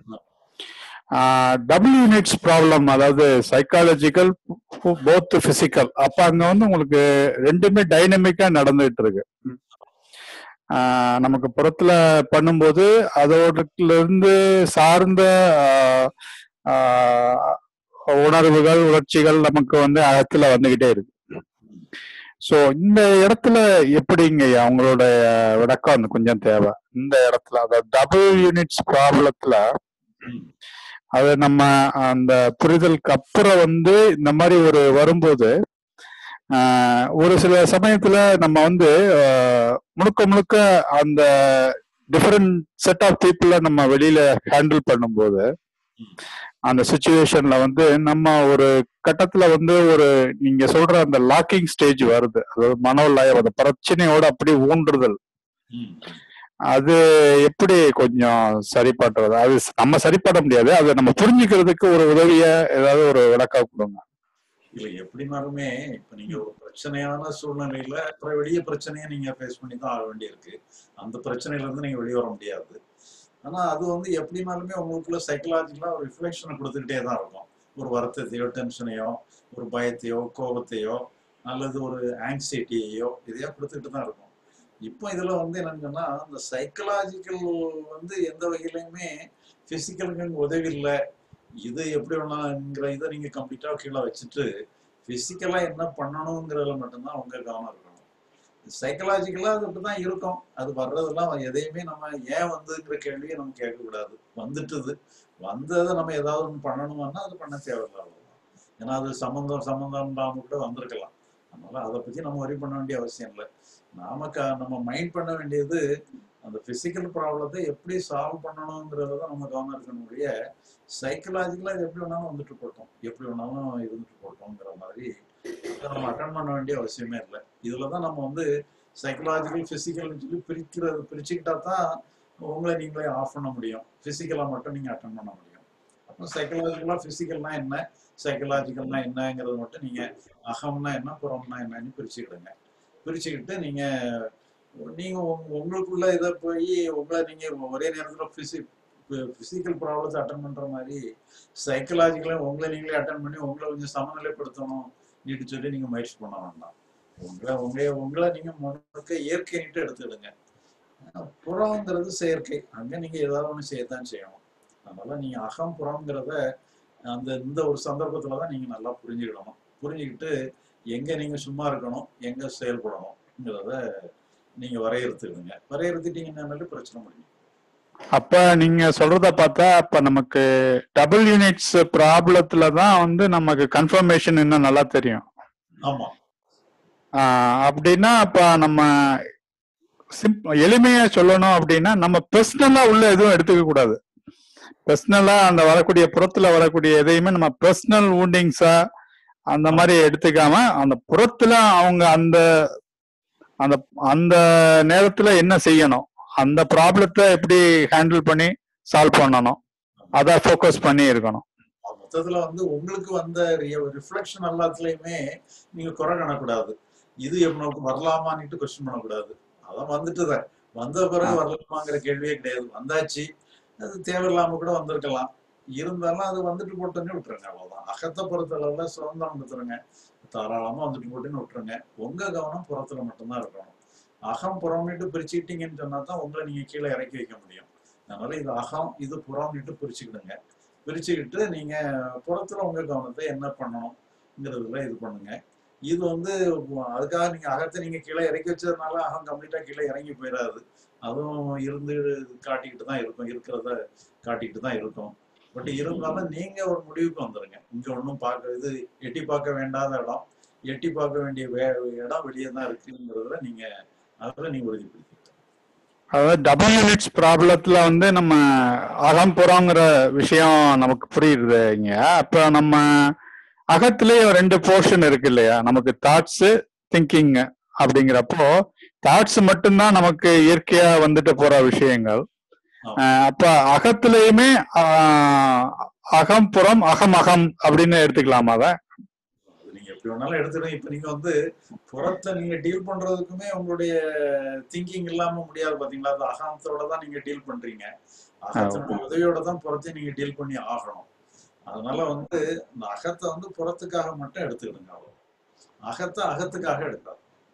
டபுள் யூனிட்ஸ் ப்ராப்ளம் அதாவது சைக்காலஜிக்கல் போத் பிசிக்கல் அப்ப அங்க வந்து உங்களுக்கு ரெண்டுமே டைனமிக்கா நடந்துட்டு இருக்கு ஆஹ் நமக்கு புறத்துல பண்ணும்போது அதோடத்துல இருந்து சார்ந்த ஆஹ் ஆஹ் உணர்வுகள் உணர்ச்சிகள் நமக்கு வந்து அகத்துல வந்துகிட்டே இருக்கு சோ இந்த இடத்துல எப்படிங்க அவங்களோட விளக்கம் வந்து கொஞ்சம் தேவை இந்த இடத்துல அதாவது டபுள் யூனிட்ஸ் ப்ராப்ளத்துல அது நம்ம அந்த புரிதலுக்கு அப்புறம் வந்து இந்த மாதிரி ஒரு வரும்போது ஆஹ் ஒரு சில சமயத்துல நம்ம வந்து ஆஹ் முழுக்க முழுக்க அந்த டிஃபரெண்ட் செட் ஆஃப் பீப்புள நம்ம வெளியில ஹேண்டில் பண்ணும்போது அந்த சுச்சுவேஷன்ல வந்து நம்ம ஒரு கட்டத்துல வந்து ஒரு நீங்க சொல்ற அந்த லாக்கிங் ஸ்டேஜ் வருது அதாவது மனோலயம் அந்த பிரச்சனையோட அப்படி ஊன்றுதல் ம். அது எப்படி கொஞ்சம் சரி பண்றது அது நம்ம சரி பண்ண முடியாது அதை நம்ம புரிஞ்சுக்கிறதுக்கு ஒரு உதவிய ஏதாவது ஒரு விளக்கம் கொடுங்க இல்ல எப்படினாலுமே இப்ப நீங்க ஒரு பிரச்சனையான சூழ்நிலையில அப்புறம் வெளிய பிரச்சனையை நீங்க ஃபேஸ் பண்ணி தான் ஆக வேண்டியிருக்கு அந்த பிரச்சனையில இருந்து நீங்க வெளியே வர முடியாது ஆனா அது வந்து எப்படினாலுமே உங்களுக்குள்ள சைக்கலாஜிக்கலா ஒரு ரிஃப்ளெக்ஷனை கொடுத்துக்கிட்டே தான் இருக்கும் ஒரு வருத்தத்தையோ டென்ஷனையோ ஒரு பயத்தையோ கோபத்தையோ அல்லது ஒரு ஆங்ஸைட்டியையோ இதையோ கொடுத்துக்கிட்டு தான் இருக்கும் இப்போ இதுல வந்து என்னன்னு சொன்னா இந்த சைக்கலாஜிக்கல் வந்து எந்த வகையிலுமே பிசிக்கலுக்கு உதவி இல்லை இது எப்படி வேணாங்கிற இதை நீங்க கம்ப்ளீட்டா கீழே வச்சுட்டு பிசிக்கலா என்ன பண்ணணுங்கிறதுல மட்டும்தான் உங்க கவனம் இருக்கணும் சைக்கலாஜிக்கலா அது அப்படிதான் இருக்கும் அது வர்றதெல்லாம் எதையுமே நம்ம ஏன் வந்துங்கிற கேள்வியை நம்ம கேட்கக்கூடாது வந்துட்டுது வந்ததை நம்ம ஏதாவது ஒன்று பண்ணணுமான்னா அது பண்ண தேவையில்லை அவ்வளவுதான் ஏன்னா அது சம்மந்தம் சம்மந்தம் இல்லாம கூட வந்திருக்கலாம் அதனால அதை பத்தி நம்ம ஒரி பண்ண வேண்டிய அவசியம் இல்லை நாம க- நம்ம மைண்ட் பண்ண வேண்டியது அந்த பிசிக்கல் ப்ராப்ளத்தை எப்படி சால்வ் பண்ணணுங்கிறத தான் நம்ம கவனம் இருக்கணும் ஒழிய சைக்கலாஜிக்கலா இது எப்படி வேணாலும் வந்துட்டு போட்டோம் எப்படி வேணாலும் இருந்துட்டு போட்டோங்கிற மாதிரி இதை நம்ம அட்டன் பண்ண வேண்டிய அவசியமே இல்லை இதுல தான் நம்ம வந்து சைக்கலாஜிக்கல் பிசிக்கல்னு சொல்லி பிரிக்கிறது பிரிச்சுக்கிட்டா தான் உங்களை நீங்களே ஆஃப் பண்ண முடியும் பிசிக்கலா மட்டும் நீங்க அட்டன் பண்ண முடியும் அப்புறம் சைக்கலாஜிக்கலா பிசிக்கல்னா என்ன சைக்கலாஜிக்கல்னா என்னங்கிறது மட்டும் நீங்க அகம்னா என்ன புறம்னா என்னன்னு பிரிச்சுக்கிடுங்க பிரிச்சுக்கிட்டு நீங்க நீங்க உங்க- உங்களுக்குள்ள இதை போய் உங்களை நீங்க ஒரே நேரத்துல பிசி பிசிக்கல் ப்ராப்ளத்தை அட்டன் பண்ற மாதிரி சைக்கலாஜிக்கலா உங்களை நீங்களே அட்டன் பண்ணி உங்களை கொஞ்சம் சமநிலைப்படுத்தணும் நீட்டு சொல்லி நீங்க முயற்சி பண்ண வேண்டாம் உங்களை உங்க உங்களை நீங்க முழுக்க இயற்கைன்ட்டு எடுத்துடுங்க புறங்கிறது செயற்கை அங்க நீங்க ஏதாவது ஒண்ணு செய்யத்தான் செய்யணும் அதனால நீங்க அகம் புறங்கிறத அந்த இந்த ஒரு சந்தர்ப்பத்துல தான் நீங்க நல்லா புரிஞ்சுக்கிடணும் புரிஞ்சுக்கிட்டு எங்க நீங்க சும்மா இருக்கணும் எங்க செயல்படணுங்கிறத நீங்க வரையறுத்துடுங்க வரையறுத்துட்டீங்கன்னாலே பிரச்சனை முடியும் அப்ப நீங்க சொல்றத பார்த்தா அப்ப நமக்கு டபுள் யூனிட்ஸ் ப்ராப்ளத்துல தான் வந்து நமக்கு கன்ஃபர்மேஷன் இன்னும் நல்லா தெரியும் ஆமா ஆஹ் அப்படின்னா அப்ப நம்ம சிம் எளிமையா சொல்லணும் அப்படின்னா நம்ம பர்சனலா உள்ள எதுவும் எடுத்துக்க கூடாது பர்சனலா அந்த வரக்கூடிய புறத்துல வரக்கூடிய எதையுமே நம்ம பர்சனல் ஊண்டிங்ஸா அந்த மாதிரி எடுத்துக்காம அந்த புறத்துல அவங்க அந்த அந்த அந்த நேரத்துல என்ன செய்யணும் அந்த ப்ராப்ளத்தை எப்படி ஹேண்டில் பண்ணி சால்வ் பண்ணணும் அதை ஃபோக்கஸ் பண்ணி இருக்கணும் மொத்தத்துல வந்து உங்களுக்கு வந்த ரிஃப்ளெக்ஷன் எல்லாத்துலயுமே நீங்க குறை காணக்கூடாது இது நமக்கு வரலாமான்னுட்டு கொஸ்டின் பண்ணக்கூடாது அதான் வந்துட்டுதான் வந்த பிறகு வரலாமாங்கிற கேள்வியே கிடையாது வந்தாச்சு அது தேவையில்லாம கூட வந்திருக்கலாம் இருந்தாலும் அது வந்துட்டு போட்டுன்னு விட்டுருங்க அவ்வளவுதான் அகத்தை பொறுத்தளவுல சுதந்திரம் கொடுத்துருங்க தாராளமா வந்துட்டு போட்டுன்னு விட்டுருங்க உங்க கவனம் புறத்துல மட்டும்தான் இருக்கணும் அகம் புறம்னுட்டு பிரிச்சுக்கிட்டீங்கன்னு சொன்னா தான் உங்களை நீங்க கீழே இறக்கி வைக்க முடியும் அதனால இது அகம் இது புறம்னுட்டு பிரிச்சுக்கிடுங்க பிரிச்சுக்கிட்டு நீங்க புறத்துல உங்க கவனத்தை என்ன பண்ணணுங்கிறதுல இது பண்ணுங்க இது வந்து அதுக்காக நீங்க அகத்தை நீங்க கீழே இறக்கி வச்சதுனால அகம் கம்ப்ளீட்டா கீழே இறங்கி போயிடாது அதுவும் இருந்து காட்டிக்கிட்டு தான் இருக்கும் இருக்கிறத காட்டிக்கிட்டு தான் இருக்கும் பட் இருந்தாலும் நீங்க ஒரு முடிவுக்கு வந்துருங்க இங்க ஒன்றும் பார்க்க இது எட்டி பார்க்க வேண்டாத இடம் எட்டி பார்க்க வேண்டிய வே இடம் வெளியே தான் இருக்குங்கிறதுல நீங்க அதுல நீங்க உறுதிப்படுத்திக்கலாம் அதாவது டபுள் யூனிட்ஸ் ப்ராப்ளத்துல வந்து நம்ம அகம் புறங்கிற விஷயம் நமக்கு புரியுது இங்க அப்ப நம்ம அகத்திலேயே ரெண்டு போர்ஷன் இருக்கு இல்லையா நமக்கு தாட்ஸ் திங்கிங் அப்படிங்கிறப்போ தாட்ஸ் மட்டும்தான் நமக்கு இயற்கையா வந்துட்டு போற விஷயங்கள் அஹ் அப்ப அகத்திலேயுமே ஆஹ், அகம் புறம் அகம் அகம் அப்படின்னு எடுத்துக்கலாமா அதை அது நீங்க எப்படி வேணாலும் எடுத்துடுங்க இப்ப நீங்க வந்து புறத்தை நீங்க டீல் பண்றதுக்குமே உங்களுடைய திங்கிங் இல்லாம முடியாது பாத்தீங்களா அது அகத்தோட தான் நீங்க டீல் பண்றீங்க அகத்தினுடைய உதவியோட தான் புறத்தை நீங்க டீல் பண்ணி ஆகணும் அதனால வந்து இந்த அகத்தை வந்து புறத்துக்காக மட்டும் எடுத்துக்கிடுங்க அவ்வளவு அகத்தை அகத்துக்காக எடுக்காது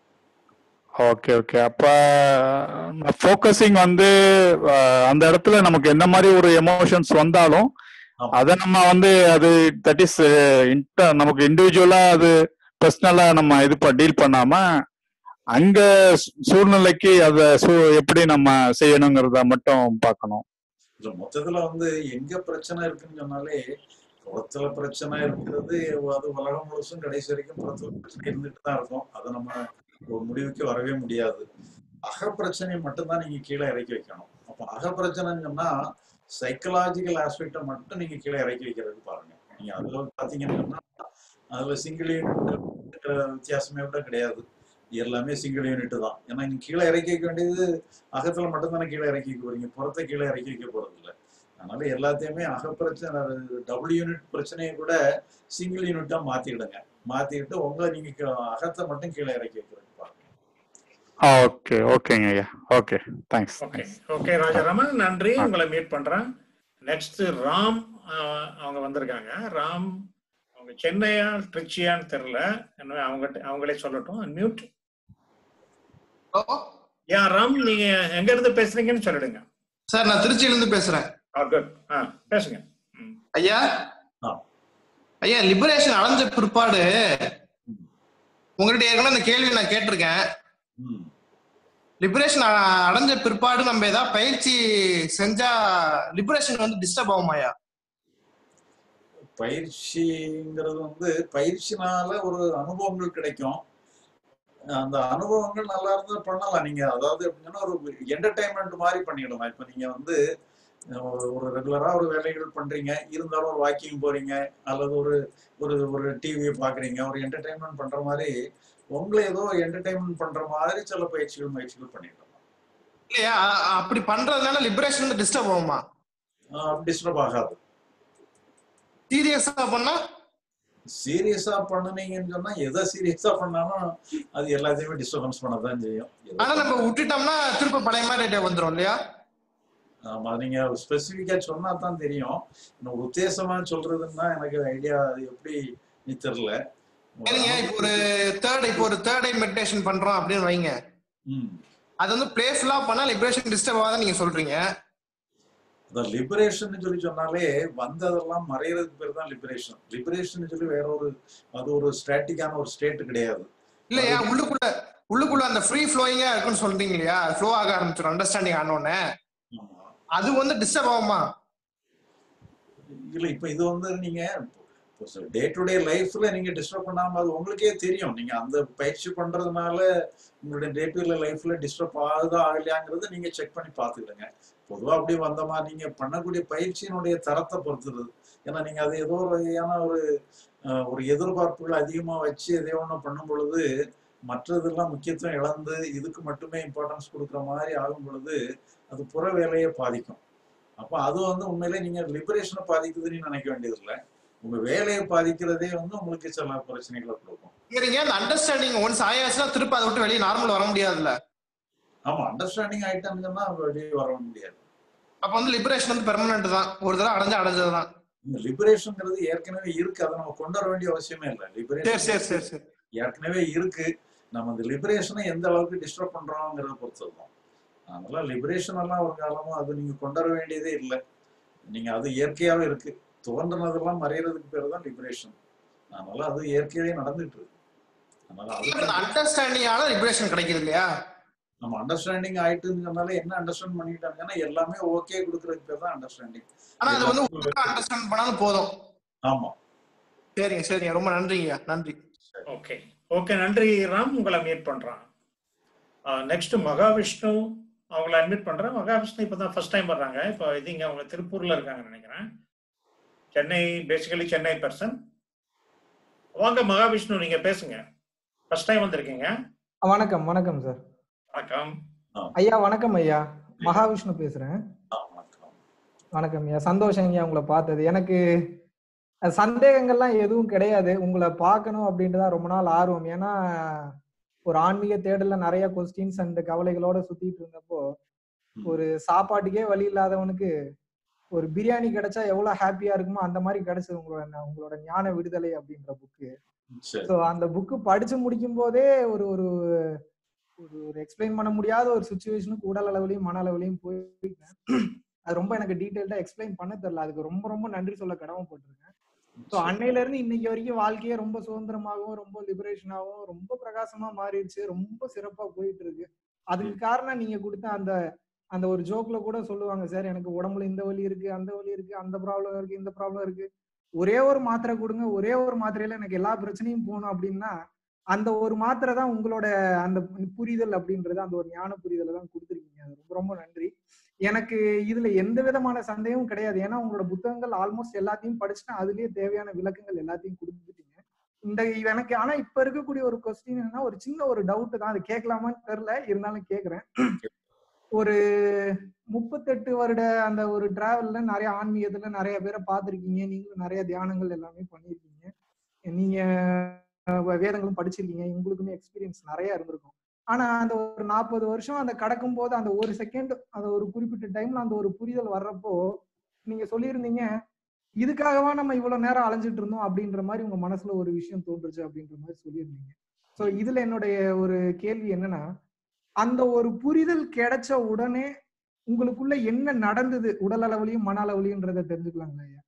ஓகே ஓகே அப்ப ஃபோக்கஸிங் வந்து அஹ், அந்த இடத்துல நமக்கு என்ன மாதிரி ஒரு எமோஷன்ஸ் வந்தாலும் ஆமா. அதை நம்ம வந்து அது தட் இஸ் நமக்கு இண்டிவிஜுவலா அது பர்சனலா நம்ம இது டீல் பண்ணாம அங்க சூ- சூழ்நிலைக்கு அதை சூ- எப்படி நம்ம செய்யணுங்கிறத மட்டும் பார்க்கணும் இல்ல மொத்தத்துல வந்து எங்க பிரச்சனை இருக்குன்னு சொன்னாலே புறத்துல பிரச்சனை இருக்கிறது அது உலகம் முழுசும் கடைசி வரைக்கும் புறத்துல பிரச்சனை இருந்துட்டு தான் இருக்கும் அதை நம்ம ஒரு முடிவுக்கு வரவே முடியாது அக பிரச்சனையை மட்டும்தான் நீங்க கீழே இறக்கி வைக்கணும் அப்ப அக பிரச்சனைன்னு சொன்னா சைக்கலாஜிக்கல் ஆஸ்பெக்டை மட்டும் நீங்க கீழே இறக்கி வைக்கிறதுக்கு பாருங்க நீங்க அதுல பாத்தீங்கன்னா அதுல சிங்கிள் யூனிட் வித்தியாசமே கூட கிடையாது எல்லாமே சிங்கிள் யூனிட் தான் ஏன்னா நீங்க கீழே இறக்கி வைக்க வேண்டியது அகத்துல மட்டும் தானே கீழே இறக்கி வைக்க போறீங்க புறத்தை கீழே இறக்கி வைக்க போறது இல்லை அதனால எல்லாத்தையுமே அகப்பிரச்சனை டபுள் யூனிட் பிரச்சனையை கூட சிங்கிள் யூனிட்டா மாத்திடுங்க மாத்திட்டு உங்களை நீங்க கீ- அகத்தை மட்டும் கீழே இறக்கி வைக்கிறதுக்கு பாருங்க ஓகே ஓகேங்க ஐயா okay thanks okay okay Rajaraman நன்றி உங்களை மீட் பண்றேன் நெக்ஸ்ட் ராம் ஆஹ், அவங்க வந்திருக்காங்க ராம் அவங்க சென்னையா ட்ரிச்சியான்னு தெரியல என்ன அவங்க அவங்களே சொல்லட்டும் மியூட் ஹலோ யா ராம் நீங்க எங்க இருந்து பேசுறீங்கன்னு சொல்லிடுங்க சார் நான் திருச்சியில இருந்து பேசுறேன் குட் ஆ பேசுங்க ம். ஐயா ஆ. ஐயா லிபரேஷன் அடைஞ்ச பிற்பாடு உங்கள்கிட்ட ஏற்கனவே இந்த கேள்வி நான் கேட்டிருக்கேன் ம் லிபரேஷன் அடைஞ்ச பிற்பாடு நம்ம ஏதாவது பயிற்சி செஞ்சா லிபரேஷன் வந்து டிஸ்டர்ப் ஆகுமாயா பயிற்சிங்கிறது வந்து பயிற்சினால ஒரு அனுபவங்கள் கிடைக்கும் அந்த அனுபவங்கள் நல்லா இருந்தா பண்ணலாம் நீங்க அதாவது எப்படின்னா ஒரு என்டர்டைன்மெண்ட் மாதிரி பண்ணிடலாம் இப்ப நீங்க வந்து அஹ், ஒரு ரெகுலரா ஒரு வேலைகள் பண்றீங்க இருந்தாலும் ஒரு வாக்கிங் போறீங்க அல்லது ஒரு ஒரு ஒரு டிவியை பாக்குறீங்க ஒரு என்டர்டைன்மெண்ட் பண்ற மாதிரி உங்களை ஏதோ என்டர்டைன்மெண்ட் பண்ற மாதிரி சில பயிற்சிகள் முயற்சிகள் பண்ணிடலாம் இல்லையா அ- அப்படி பண்றதுனால லிபரேஷன் வந்து டிஸ்டர்ப் ஆகுமா டிஸ்டர்ப் ஆகாது சீரியஸா பண்ணா சீரியஸா பண்ணுனீங்கன்னு சொன்னா எதை சீரியஸா பண்ணாலும் அது எல்லாத்தையுமே டிஸ்டர்பன்ஸ் பண்ணதான் செய்யும் எதை ஆனா நம்ம விட்டுட்டோம்னா திரும்ப பழைய மாதிரி வந்துரும் இல்லையா ஆமா நீங்க ஸ்பெசிபிக்கா சொன்னா தான் தெரியும் இன்னும் உத்தேசமா சொல்றதுன்னா எனக்கு ஐடியா அது எப்படி நீ தெரியல சரிங்க இப்போ ஒரு தேர்ட் இப்போ ஒரு தேர்ட் ஐ மெடிடேஷன் பண்றோம் அப்படின்னு வைங்க ம் அது வந்து பிளேஃபுல்லா பண்ணா லிபரேஷன் டிஸ்டர்ப் ஆகாத நீங்க சொல்றீங்க அதான் லிபரேஷன் சொல்லி சொன்னாலே வந்ததெல்லாம் மறையறதுக்கு பேர் தான் லிபரேஷன் லிபரேஷன் சொல்லி வேற ஒரு அது ஒரு ஸ்டாட்டிக்கான ஒரு ஸ்டேட் கிடையாது இல்லையா உள்ளுக்குள்ள உள்ளுக்குள்ள அந்த ஃப்ரீ ஃப்ளோயிங்கா இருக்குன்னு சொல்றீங்க இல்லையா ஃப்ளோ ஆக ஆரம்பிச்சிடும் அண்டர்ஸ்டாண்டிங் ஆனோடனே ஆமா அது வந்து டிஸ்டர்ப் ஆகுமா இல்ல இப்ப இது வந்து நீங்க டே டு டே லைஃப்ல நீங்க டிஸ்டர்ப் பண்ணாம அது உங்களுக்கே தெரியும் நீங்க அந்த பயிற்சி பண்றதுனால உங்களுடைய டே டு டே லைஃப்ல டிஸ்டர்ப் ஆகுதா ஆகலையாங்கிறத நீங்க செக் பண்ணி பாத்துக்கிடுங்க பொதுவா அப்படி வந்தமா நீங்க பண்ணக்கூடிய பயிற்சியினுடைய தரத்தை பொறுத்துறது ஏன்னா நீங்க அது ஏதோ ஒரு வகையான ஒரு அஹ், ஒரு எதிர்பார்ப்புகள் அதிகமா வச்சு எதையோ ஒண்ணு பண்ணும் பொழுது மற்றதெல்லாம் முக்கியத்துவம் இழந்து இதுக்கு மட்டுமே இம்பார்ட்டன்ஸ் கொடுக்குற மாதிரி ஆகும் பொழுது அது புற வேலையை பாதிக்கும் அப்ப அது வந்து உண்மையிலே நீங்க லிபரேஷனை பாதிக்குதுன்னு நினைக்க வேண்டியதில்லை உங்க வேலையை பாதிக்கிறதே வந்து உங்களுக்கு சில பிரச்சனைகளை கொடுக்கும் சரிங்க அந்த அண்டர்ஸ்டாண்டிங் ஒன்ஸ் ஆயாச்சுன்னா திரும்ப அதை விட்டு வெளியே நார்மல் வர முடியாதுல்ல ஆமா அண்டர்ஸ்டாண்டிங் ஆயிட்டாங்கன்னா வெளியே வர முடியாது அப்ப வந்து லிபரேஷன் வந்து பெர்மனன்ட் தான் ஒரு தடவை அடைஞ்சா அடைஞ்சதுதான் இந்த லிபரேஷன்ங்கிறது ஏற்கனவே இருக்கு அதை நம்ம கொண்டு வர வேண்டிய அவசியமே இல்லை சரி லிபரேஷன் சரி சரி சரி ஏற்கனவே இருக்கு நம்ம அந்த லிபரேஷனை எந்த அளவுக்கு டிஸ்டர்ப் பண்றோங்கிறத பொறுத்தது தான் அதனால லிபரேஷன் எல்லாம் ஒரு காலமும் அது நீங்க கொண்டு வர வேண்டியதே இல்லை நீங்க அது இயற்கையாவே இருக்கு தோன்றினதெல்லாம் மறையறதுக்கு பேர் தான் லிபரேஷன் அதனால அது இயற்கையாவே நடந்துட்டு இருக்கு அதனால அதுக்கு அண்டர்ஸ்டாண்டிங்கால லிபரேஷன் கிடைக்குது இல்லையா நம்ம அண்டர்ஸ்டாண்டிங் ஆயிட்டுன்னு சொன்னாலே என்ன அண்டர்ஸ்டாண்ட் பண்ணிட்டாங்கன்னா எல்லாமே ஓகே கொடுக்கறதுக்கு பேர் தான் அண்டர்ஸ்டாண்டிங் ஆனா அது வந்து அண்டர்ஸ்டாண்ட் பண்ணாலும் போதும் ஆமா சரிங்க சரிங்க ரொம்ப நன்றிங்க நன்றி ஓகே ஓகே நன்றி ராம் உங்களை மீட் பண்றான் நெக்ஸ்ட் மகாவிஷ்ணு அவங்கள அட்மிட் பண்றேன் மகாவிஷ்ணு இப்பதான் ஃபர்ஸ்ட் டைம் வர்றாங்க இப்போ இது இங்க அவங்க திருப்பூர்ல இருக்காங்கன்னு நினைக்கிறேன் சென்னை பேசிக்கலி சென்னை பர்சன் வாங்க மகாவிஷ்ணு நீங்க பேசுங்க ஃபர்ஸ்ட் டைம் வந்திருக்கீங்க வணக்கம் வணக்கம் சார் வணக்கம் ஐயா வணக்கம் ஐயா மகாவிஷ்ணு பேசுறேன் ஆ, வணக்கம் வணக்கம் ஐயா சந்தோஷம் ஐயா உங்களை பார்த்தது எனக்கு அஹ், சந்தேகங்கள்லாம் எதுவும் கிடையாது உங்களை பார்க்கணும் அப்படின்ட்டு தான் ரொம்ப நாள் ஆர்வம் ஏன்னா ஒரு ஆன்மீக தேடல்ல நிறைய கொஸ்டின்ஸ் அண்ட் கவலைகளோட சுத்திட்டு இருந்தப்போ ம். ஒரு சாப்பாட்டுக்கே வழி இல்லாதவனுக்கு ஒரு பிரியாணி கிடைச்சா எவ்வளவு ஹாப்பியா இருக்குமோ அந்த மாதிரி கிடைச்சது உங்களோட உங்களோட ஞான விடுதலை அப்படின்ற புக்கு சரி ஸோ அந்த புக்கு படிச்சு முடிக்கும் போதே ஒரு ஒரு ஒரு ஒரு எக்ஸ்பிளைன் பண்ண முடியாத ஒரு சுச்சுவேஷனுக்கு உடல் அளவுலையும் மன அளவுலையும் போயிட்டேன் அது ரொம்ப எனக்கு டீட்டெயில்டா எக்ஸ்பிளைன் பண்ண தெரியல அதுக்கு ரொம்ப ரொம்ப நன்றி சொல்ல கடமைப்பட்டிருக்கேன் ஸோ அன்னையில இருந்து இன்னைக்கு வரைக்கும் வாழ்க்கையே ரொம்ப சுதந்திரமாகவும் ரொம்ப லிபரேஷனாகவும் ரொம்ப பிரகாசமா மாறிடுச்சு ரொம்ப சிறப்பா போயிட்டு இருக்கு அதுக்கு காரணம் நீங்க கொடுத்த அந்த அந்த ஒரு ஜோக்ல கூட சொல்லுவாங்க சார் எனக்கு உடம்புல இந்த வலி இருக்கு அந்த வலி இருக்கு அந்த ப்ராப்ளம் இருக்கு இந்த ப்ராப்ளம் இருக்கு ஒரே ஒரு மாத்திரை கொடுங்க ஒரே ஒரு மாத்திரையில எனக்கு எல்லா பிரச்சனையும் போகணும் அப்படின்னா அந்த ஒரு மாத்திரை தான் உங்களோட அந்த புரிதல் அப்படின்றது அந்த ஒரு ஞான புரிதலை தான் கொடுத்துருக்கீங்க அது ரொம்ப ரொம்ப நன்றி எனக்கு இதுல எந்த விதமான சந்தேகமும் கிடையாது ஏன்னா உங்களோட புத்தகங்கள் ஆல்மோஸ்ட் எல்லாத்தையும் படிச்சுட்டு அதுலயே தேவையான விளக்கங்கள் எல்லாத்தையும் கொடுத்துட்டீங்க இந்த எனக்கு ஆனா இப்ப இருக்கக்கூடிய ஒரு கொஸ்டின் என்னன்னா ஒரு சின்ன ஒரு டவுட் தான் அது கேட்கலாமான்னு தெரியல இருந்தாலும் கேக்குறேன் ஒரு முப்பத்தெட்டு வருட அந்த ஒரு டிராவல்ல நிறைய ஆன்மீகத்துல நிறைய பேரை பார்த்திருக்கீங்க நீங்களும் நிறைய தியானங்கள் எல்லாமே பண்ணியிருக்கீங்க நீங்க அஹ், வேதங்களும் படிச்சிருக்கீங்க உங்களுக்குமே எக்ஸ்பீரியன்ஸ் நிறைய இருந்திருக்கும் ஆனா அந்த ஒரு நாற்பது வருஷம் அந்த கடக்கும் போது அந்த ஒரு செகண்ட் அந்த ஒரு குறிப்பிட்ட டைம்ல அந்த ஒரு புரிதல் வர்றப்போ நீங்க சொல்லியிருந்தீங்க இதுக்காகவா நம்ம இவ்வளவு நேரம் அலைஞ்சிட்டு இருந்தோம் அப்படின்ற மாதிரி உங்க மனசுல ஒரு விஷயம் தோன்றுச்சு அப்படின்ற மாதிரி சொல்லியிருந்தீங்க சோ இதுல என்னுடைய ஒரு கேள்வி என்னன்னா அந்த ஒரு புரிதல் கிடைச்ச உடனே உங்களுக்குள்ள என்ன நடந்தது உடல் அளவுலயும் மன அளவுலயும்ன்றத தெரிஞ்சுக்கலாங்களா ஐயா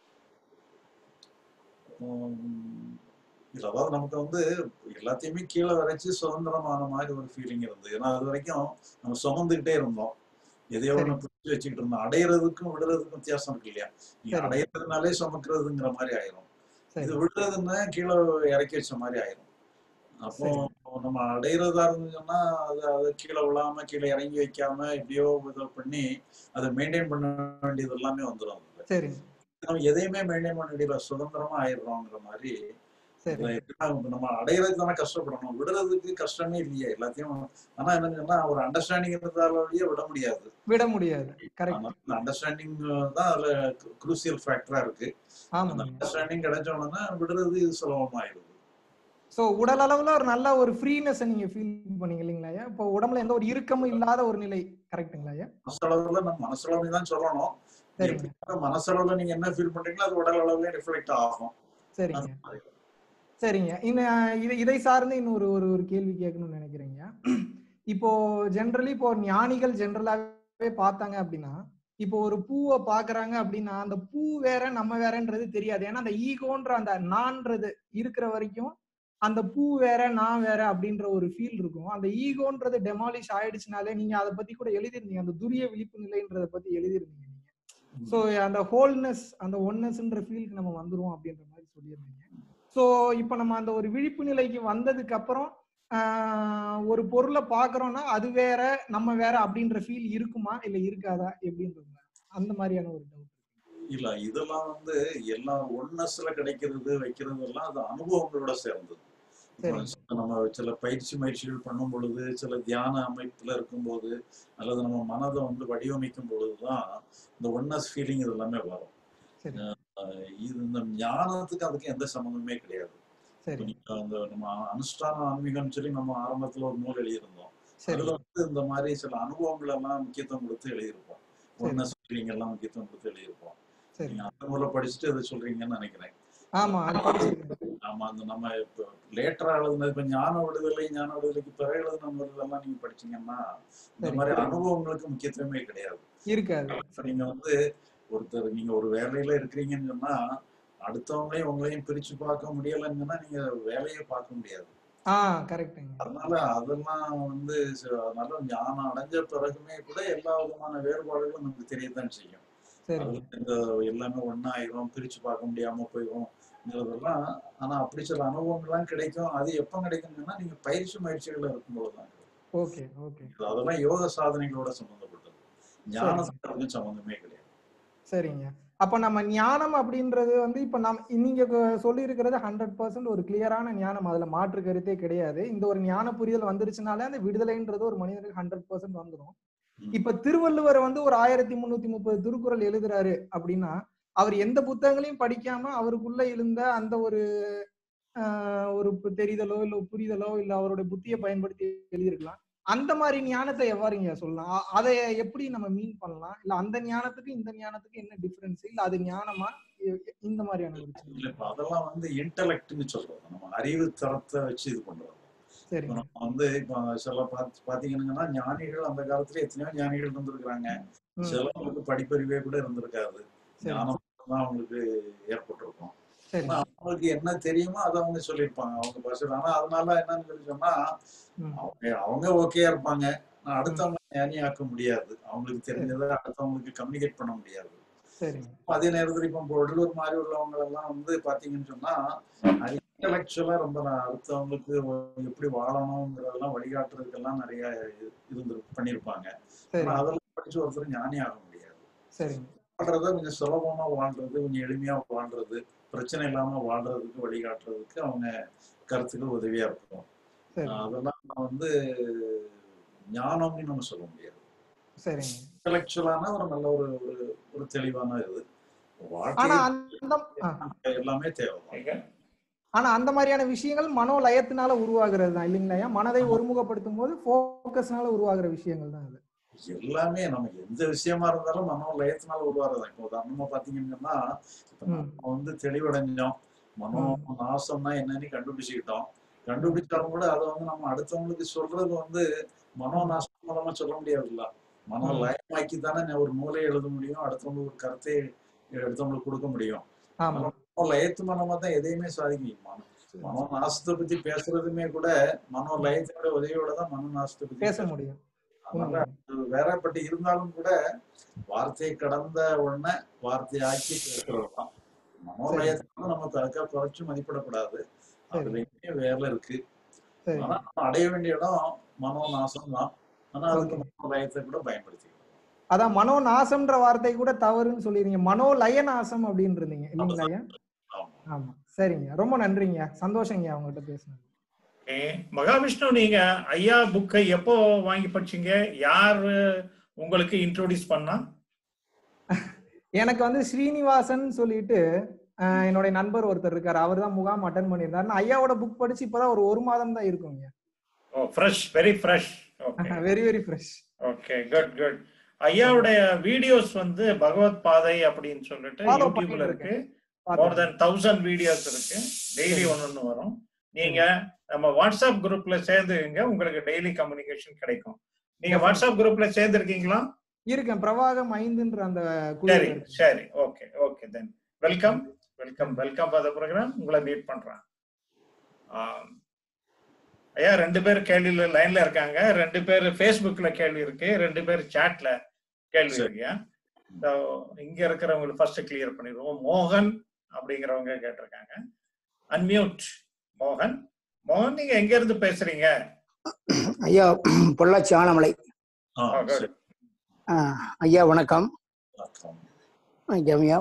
உம் இல்ல அதாவது நமக்கு வந்து எல்லாத்தையுமே கீழே வரைச்சு சுதந்திரமான மாதிரி ஒரு ஃபீலிங் இருந்தது ஏன்னா அது வரைக்கும் நம்ம சுமந்துகிட்டே இருந்தோம் எதையோ ஒண்ணு பிடிச்சி வச்சுக்கிட்டு இருந்தோம் அடையிறதுக்கும் விடுறதுக்கும் வித்தியாசம் இருக்கு இல்லையா நீங்க சரி. அடையிறதுனாலே சுமக்கிறதுங்கிற மாதிரி ஆயிரும் சரி இது விடுறதுன்னா கீழே இறக்கி வச்ச மாதிரி ஆயிரும் அப்போ நம்ம அடையிறதா இருந்துச்சுன்னா அது அதை கீழே விழாம கீழே இறங்கி வைக்காம எப்படியோ இதை பண்ணி அதை மெயின்டைன் பண்ண வேண்டியது எல்லாமே வந்துடும் அதுல. சரி நம்ம எதையுமே மெயின்டைன் பண்ண வேண்டியது சுதந்திரமா ஆயிடுறோங்கிற மாதிரி சரி இதுல எப்படின்னா நம்ம அடையிறதுக்கு தானே கஷ்டப்படணும் விடுறதுக்கு கஷ்டமே இல்லையே எல்லாத்தையும் ஆனா என்னன்னா ஒரு அண்டர்ஸ்டாண்டிங் இருந்தாலேயே விட முடியாது விட முடியாது கரெக்ட் ஆனா அந்த அண்டர்ஸ்டாண்டிங் தான் அதுல குரூசியல் ஃபேக்டரா இருக்கு அந்த ஆமாங்க அண்டர்ஸ்டாண்டிங் கிடைச்ச உடனே விடுறது சுலபமாயிருது சோ உடல் அளவுல ஒரு நல்ல ஒரு ஃப்ரீனஸ் நீங்க ஃபீல் பண்ணீங்க இல்லைங்களா ஐயா இப்போ உடம்புல எந்த ஒரு இறுக்கமும் இல்லாத ஒரு நிலை கரெக்ட்டுங்களா ஐயா மனசளவுல நம்ம மனசளவு தான் சொல்லணும் சரிங்க எப்படி மனசளவுல நீங்க என்ன ஃபீல் பண்றீங்களோ அது உடல் அளவுலயே ரிஃப்ளெக்ட் ஆகும் சரிங்க அந்த மாதிரி. சரிங்க இன்னும் இதை இதை சார்ந்து இன்னொரு ஒரு ஒரு கேள்வி கேட்கணும்னு நினைக்கிறேங்க இப்போ ஜென்ரலி இப்போ ஞானிகள் ஜென்ரலாவே பார்த்தாங்க அப்படின்னா இப்போ ஒரு பூவை பாக்குறாங்க அப்படின்னா அந்த பூ வேற நம்ம வேறன்றது தெரியாது ஏன்னா அந்த ஈகோன்ற அந்த நான்றது இருக்கிற வரைக்கும் அந்த பூ வேற நான் வேற அப்படின்ற ஒரு ஃபீல் இருக்கும் அந்த ஈகோன்றது டெமாலிஷ் ஆயிடுச்சுனாலே நீங்க அதை பத்தி கூட எழுதிருந்தீங்க அந்த துரிய விழிப்பு நிலைன்றத பத்தி எழுதிருந்தீங்க நீங்க ஸோ அந்த ஹோல்னஸ் அந்த ஒன்னஸ்ன்ற ஃபீலுக்கு நம்ம வந்துருவோம் அப்படின்ற மாதிரி சொல்லியிருந்தீங்க ஸோ இப்போ நம்ம அந்த ஒரு விழிப்பு நிலைக்கு வந்ததுக்கு அப்புறம் ஆஹ், ஒரு பொருளை பார்க்கறோம்னா அது வேற நம்ம வேற அப்படின்ற ஃபீல் இருக்குமா இல்ல இருக்காதா எப்படின்றது அந்த மாதிரியான ஒரு டவுட் இல்ல இதெல்லாம் வந்து எல்லாம் ஒன்னஸ்ல கிடைக்கிறது வைக்கிறது எல்லாம் அது அனுபவங்களோட சேர்ந்தது இப்போ சரிங்க. சில நம்ம சில பயிற்சி முயற்சிகள் பண்ணும் பொழுது சில தியான அமைப்புல இருக்கும்போது அல்லது நம்ம மனதை வந்து வடிவமைக்கும் பொழுதுதான் இந்த ஒன்னஸ் ஃபீலிங் இது எல்லாமே வரும் சரி அஹ் இது இந்த ஞானத்துக்கு அதுக்கு எந்த சம்மந்தமே கிடையாது இப்ப சரி நீங்க அந்த நம்ம அனுஷ்டான ஆன்மீகம் சொல்லி நம்ம ஆரம்பத்துல ஒரு நூல் எழுதியிருந்தோம் சரி அதுல வந்து இந்த மாதிரி சில அனுபவங்கள் எல்லாம் முக்கியத்துவம் கொடுத்து எழுதியிருப்போம் சரி. ஒன்னஸ் ஃபீலிங் எல்லாம் முக்கியத்துவம் கொடுத்து எழுதியிருப்போம் சரி நீங்க அந்த நூலை படிச்சுட்டு இதை சொல்றீங்கன்னு நினைக்கிறேன் ஆமா அது படிச்சிருக்கேன் ஆமா அந்த நம்ம இப்போ லேட்டரா எழுதுனது இப்ப ஞான விடுதலை ஞான விடுதலைக்கு பிறகு எழுதுன நூல்களெல்லாம் நீங்க படிச்சீங்கன்னா இந்த சரி. மாதிரி அனுபவங்களுக்கு முக்கியத்துவமே கிடையாது இருக்காது இப்ப நீங்க வந்து ஒருத்தர் நீங்க ஒரு வேலையில இருக்கிறீங்கன்னு சொன்னா அடுத்தவங்களையும் உங்களையும் பிரிச்சு பார்க்க முடியலைன்னு சொன்னா நீங்க வேலையை பார்க்க முடியாது ஆ கரெக்டுங்க அதனால அதெல்லாம் வந்து ச- அதனால ஞானம் அடைஞ்ச பிறகுமே கூட எல்லா விதமான வேறுபாடுகளும் நமக்கு தெரியத்தான் செய்யும் சரிங்க அதுல இந்த எல்லாமே ஒன்னாயிரும் பிரிச்சு பார்க்க முடியாம போயிடும்ங்கிறதெல்லாம் ஆனா அப்படி சில அனுபவங்கள்லாம் கிடைக்கும் அது எப்ப கிடைக்கும்னா நீங்க பயிற்சி முயற்சிகள்ல இருக்கும்போது தான் கிடைக்கும். ஓகே ஓகே அதெல்லாம் யோக சாதனைகளோட சம்பந்தப்பட்டது ஞானத்துக்கு அதுக்கும் சம்பந்தமே கிடையாது சரிங்க அப்ப நம்ம ஞானம் அப்படின்றது வந்து இப்ப நாம் நீங்க சொல்லி இருக்கிறது ஹண்ட்ரட் பர்சன்ட் ஒரு கிளியரான ஞானம் அதுல மாற்று கருத்தே கிடையாது இந்த ஒரு ஞான புரிதல் வந்துருச்சுனாலே அந்த விடுதலைன்றது ஒரு மனிதனுக்கு ஹண்ட்ரட் பர்சன்ட் வந்துடும் ம். இப்ப திருவள்ளுவர் வந்து ஒரு ஆயிரத்தி முன்னூத்தி முப்பது திருக்குறள் எழுதுறாரு அப்படின்னா அவர் எந்த புத்தகங்களையும் படிக்காம அவருக்குள்ள இருந்த அந்த ஒரு ஆஹ், ஒரு பு- தெரிதலோ இல்ல புரிதலோ இல்ல அவருடைய புத்தியை பயன்படுத்தி எழுதியிருக்கலாம் அந்த மாதிரி ஞானத்தை எவ்வாறுங்க சொல்லலாம் அ- அதை எப்படி நம்ம மீன் பண்ணலாம் இல்ல அந்த ஞானத்துக்கு இந்த ஞானத்துக்கு என்ன டிஃபரன்ஸ் இல்ல அது ஞானமா இ- இந்த மாதிரியான ஒரு இல்ல சின்ன இப்ப அதெல்லாம் வந்து இன்டலெக்ட்னு சொல்றது நம்ம அறிவு தரத்தை வச்சு இது பண்றது இப்ப சரிங்க நம்ம வந்து இப்ப சில பாத்- பாத்தீங்கன்னா ஞானிகள் அந்த காலத்துல எத்தனையோ ஞானிகள் இருந்திருக்கிறாங்க ம், சிலவங்களுக்கு படிப்பறிவே கூட இருந்திருக்காது சரி ஞானம் தான் அவங்களுக்கு ஏற்பட்டிருக்கும் சரி ஆனா அவங்களுக்கு என்ன தெரியுமோ அதை அவங்க சொல்லியிருப்பாங்க அவங்க பாஷையில ஆனா அதனால என்னன்னு சொல்லி சொன்னா ம், அவங்க அவங்க ஓகேயா இருப்பாங்க ஆனா அடுத்தவங்க ஞானியாக்க முடியாது அவங்களுக்கு தெரிஞ்சதை அடுத்தவங்களுக்கு கம்யூனிகேட் பண்ண முடியாது சரிங்க அதே நேரத்துல இப்ப வள்ளுவர் மாதிரி உள்ளவங்க எல்லாம் வந்து பாத்தீங்கன்னு சொன்னா நிறைய இன்டலெக்சுவலா ரொம்ப நான் அடுத்தவங்களுக்கு எப்படி வாழணுங்கிறதெல்லாம் வழிகாட்டுறதுக்கெல்லாம் நிறைய இது- இருந்து பண்ணியிருப்பாங்க சரி ஆனா அதெல்லாம் படிச்சு ஒருத்தர் ஞானி ஆக முடியாது சரிங்க வாழ்றத கொஞ்சம் சுலபமா வாழ்றது கொஞ்சம் எளிமையா வாழ்றது பிரச்சனை இல்லாம வாழ்றதுக்கு வழிகாட்டுறதுக்கு அவங்க கருத்துக்கள் உதவியா இருக்கும் சரி ஆஹ் அதெல்லாம் நான் வந்து ஞானம்னு நம்ம சொல்ல முடியாது சரிங்க இன்டலெக்சுவலான ஒரு நல்ல ஒரு ஒரு ஒரு தெளிவான இது ஆனா வாழ்க்கை அந்த ஆ. எல்லாமே தேவைதான் நீங்க ஆனா அந்த மாதிரியான விஷயங்கள் மனோ லயத்தினால உருவாகிறது தான் இல்லைங்களா மனதை ஒருமுகப்படுத்தும் போது போக்கஸ்னால உருவாகிற விஷயங்கள் தான் அது எல்லாமே நம்ம எந்த விஷயமா இருந்தாலும் மனோ லயத்தினால உருவாறதான் இப்போ உதாரணமா பாத்தீங்கன்னா இப்ப ம். நம்ம வந்து தெளிவடைஞ்சோம் மனோ நாசம்னா என்னன்னு கண்டுபிடிச்சுக்கிட்டோம் கண்டுபிடிச்சாலும் கூட அதை வந்து நம்ம அடுத்தவங்களுக்கு சொல்றது வந்து மனோ நாசம் மூலமா சொல்ல முடியாதுல்ல மனோ ம். லயமாக்கி தானே ஒரு மூலையை எழுத முடியும் அடுத்தவங்களுக்கு ஒரு கருத்தை அடுத்தவங்களுக்கு கொடுக்க முடியும் ஆமா மனோ லயத்து மூலமா தான் எதையுமே சாதிக்க முடியும் மனோ- மனோ நாசத்தை பத்தி பேசுறதுமே கூட மனோ லயத்தினுடைய உதவியோட தான் மனோ நாசத்தை பத்தி பேச முடியும் அதனால அது வேறப்பட்டு இருந்தாலும் கூட வார்த்தையை கடந்த உடனே வார்த்தையாக்கி பேசுறது தான் மனோலயத்தினால நம்ம தற்கா குறைச்சு மதிப்பிடக்கூடாது அதுலயுமே வேலை இருக்கு சரி ஆனா நம்ம அடைய வேண்டிய இடம் மனோ நாசம் தான் ஆனா அதுக்கு மனோலயத்தை கூட பயன்படுத்திக்கலாம் அதான் மனோ நாசம்ன்ற வார்த்தை கூட தவறுன்னு சொல்லிருங்க மனோ லய நாசம் அப்படின்னு இருந்தீங்க இல்லைங்களா ஐயா ஆமா ஆமா சரிங்க ரொம்ப நன்றிங்க சந்தோஷங்க அவங்ககிட்ட பேசுனது ஓகே மகாவிஷ்ணு நீங்க ஐயா புக்கை எப்போ வாங்கி படிச்சீங்க யாரு உங்களுக்கு இன்ட்ரோடியூஸ் பண்ணா எனக்கு வந்து ஸ்ரீனிவாசன் சொல்லிட்டு அஹ், என்னுடைய நண்பர் ஒருத்தர் இருக்காரு அவர் தான் முகாம் அட்டன் பண்ணியிருந்தாரு நான் ஐயாவோட புக் படிச்சு இப்பதான் ஒரு ஒரு மாதம் தான் இருக்குங்க oh fresh very fresh okay very very fresh okay good good ஐயாவுடைய வீடியோஸ் வந்து பகவத் பாதை அப்படின்னு சொல்லிட்டு Follow யூடியூப்ல பண்ணிட்டு இருக்கு இருக்கேன். மோர் தென் தௌசண்ட் வீடியோஸ் இருக்கு டெய்லி ஒன்னு வரும் நீங்க நம்ம வாட்ஸ்அப் குரூப்ல சேர்ந்துங்க உங்களுக்கு டெய்லி கம்யூனிகேஷன் கிடைக்கும் நீங்க வாட்ஸ்அப் குரூப்ல சேர்ந்துருக்கீங்களா இருக்கேன் பிரவாகம் ஐந்துன்ற அந்த குழுல சரி இருக்கேன். சரி okay okay then welcome welcome welcome for the program உங்களை மீட் பண்றேன் ஆம். ஐயா ரெண்டு பேர் கேள்வியில லைன்ல இருக்காங்க ரெண்டு பேர் ஃபேஸ்புக்ல கேள்வி இருக்கு ரெண்டு பேர் சாட்ல கேள்வி சரி. இருக்கு So, இங்க இருக்கிறவங்களுக்கு ஃபர்ஸ்ட் கிளியர் பண்ணிடுவோம் மோகன் அப்படிங்கிறவங்க கேட்டிருக்காங்க அன்மியூட் மோகன் மோகன் நீங்க எங்க இருந்து பேசுறீங்க ஐயா பொள்ளாச்சி ஆனமலை ஆ Oh, good. சரி ஆ, ஐயா வணக்கம் வணக்கம். ஐயா ஐயா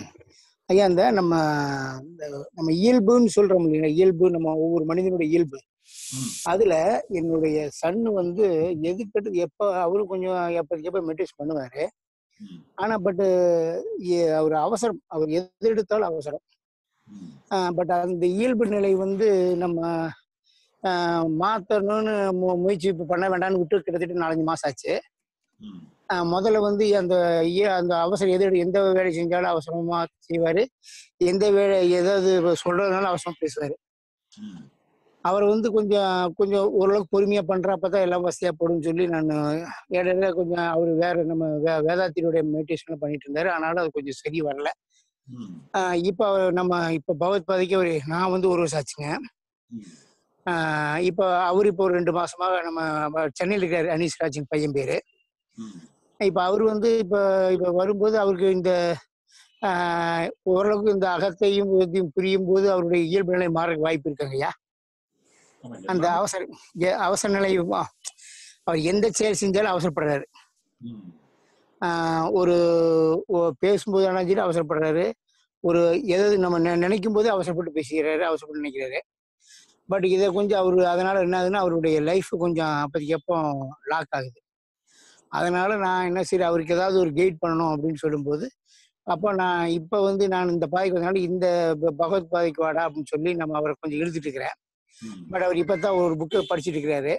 ஐயா இந்த நம்ம இந்த நம்ம இயல்புன்னு சொல்றோம் இல்லைங்களா இயல்பு நம்ம ஒவ்வொரு மனிதனுடைய இயல்பு ம். அதுல என்னுடைய சன்னு வந்து எதுக்கட்டு எப்ப அவரு கொஞ்சம் எப்போதைக்கு எப்ப மெடிடேஷன் பண்ணுவாரு ம். ஆனா பட் அவர் அவசரம் அவர் எது எடுத்தாலும் அவசரம் ம். பட் அந்த இயல்பு நிலை வந்து நம்ம ஆஹ், மாத்தணும்னு மு- முயற்சி இப்ப பண்ண வேண்டாம்னு விட்டு கிட்டத்தட்ட நாலஞ்சு மாசம் ஆச்சு ம். ஆஹ் முதல்ல வந்து அந்த இய- அந்த அவசரம் எது எந்த வேலை செஞ்சாலும் அவசரமா செய்வாரு எந்த வேலை ஏதாவது சொல்றதுனால அவசரம் பேசுவாரு ம். அவர் வந்து கொஞ்சம் கொஞ்சம் ஓரளவுக்கு பொறுமையா பண்றப்பதான் எல்லாம் வசதியா போடும்னு சொல்லி நான் இடையில கொஞ்சம் அவர் வேற நம்ம வே- வேதாத்திரியுடைய மெடிடேஷன் பண்ணிட்டு இருந்தாரு ஆனாலும் அது கொஞ்சம் சரி வரல ம். ஆஹ் இப்ப அவர் நம்ம இப்ப பகவத் பாதைக்கு ஒரு நான் வந்து ஒரு வருஷம் ஆச்சுங்க ம். ஆஹ் இப்ப அவர் இப்போ ஒரு ரெண்டு மாசமாக நம்ம சென்னையில் இருக்காரு அனீஸ் ராஜின் பையன் பேரு ம். இப்ப அவர் வந்து இப்ப இப்ப வரும்போது அவருக்கு இந்த ஆஹ், ஓரளவுக்கு இந்த அகத்தையும் புறத்தையும் புரியும் போது அவருடைய இயல்பு நிலை மாற வாய்ப்பு இருக்காங்கய்யா ஆமா, அந்த எல்லாமே- அவசர எ- அவசர நிலை ஆ, அவர் எந்த செயல் செஞ்சாலும் அவசரப்படுறாரு ம். ஆஹ், ஒரு ஒ- பேசும்போது ஆனாலும் சரி அவசரப்படுறாரு ஒரு எதாவது நம்ம நெ- நினைக்கும் போது அவசரப்பட்டு பேசிக்கிறாரு அவசரப்பட்டு நினைக்கிறாரு பட் இதை கொஞ்சம் அவரு அதனால என்ன ஆகுதுன்னா அவருடைய லைஃப் கொஞ்சம் அப்போதைக்கு எப்போ லாக் ஆகுது அதனால நான் என்ன சரி அவருக்கு ஏதாவது ஒரு கைட் பண்ணணும் அப்படின்னு சொல்லும்போது அப்போ நான் இப்போ வந்து நான் இந்த பாதைக்கு வந்தனால இந்த ப- பகவத் பாதைக்கு வாடா அப்படின்னு சொல்லி நம்ம அவரை கொஞ்சம் இழுத்துட்டு இருக்கிறேன் ம். பட் அவர் இப்போ தான் ஒரு புக்கு படிச்சுட்டு இருக்கிறாரு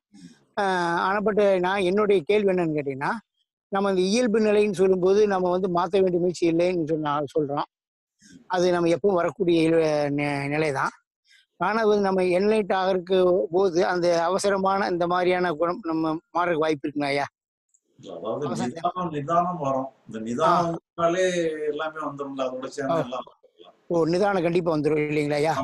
ஆஹ் ஆனா பட் நான் என்னுடைய கேள்வி என்னன்னு கேட்டீங்கன்னா நம்ம இந்த இயல்பு நிலைன்னு சொல்லும்போது நம்ம வந்து மாற்ற வேண்டிய முயற்சி இல்லைன்னு சொன்னா சொல்றோம் அது நம்ம எப்பவும் வரக்கூடிய நிலை தான் ஆனா வந்து நம்ம என்லைட் ஆகிறதுக்கு போது அந்த அவசரமான இந்த மாதிரியான குணம் நம்ம மாறதுக்கு வாய்ப்பு இருக்குங்க ஐயா அதாவது அவசரம். நிதானம் நிதானம் வரும் இந்த நிதானம் வந்தாலே எல்லாமே வந்துரும்ல அதோட சேர்ந்து எல்லாம் வந்துரும். ஓ நிதானம் கண்டிப்பா வந்துடும் இல்லைங்களா ஐயா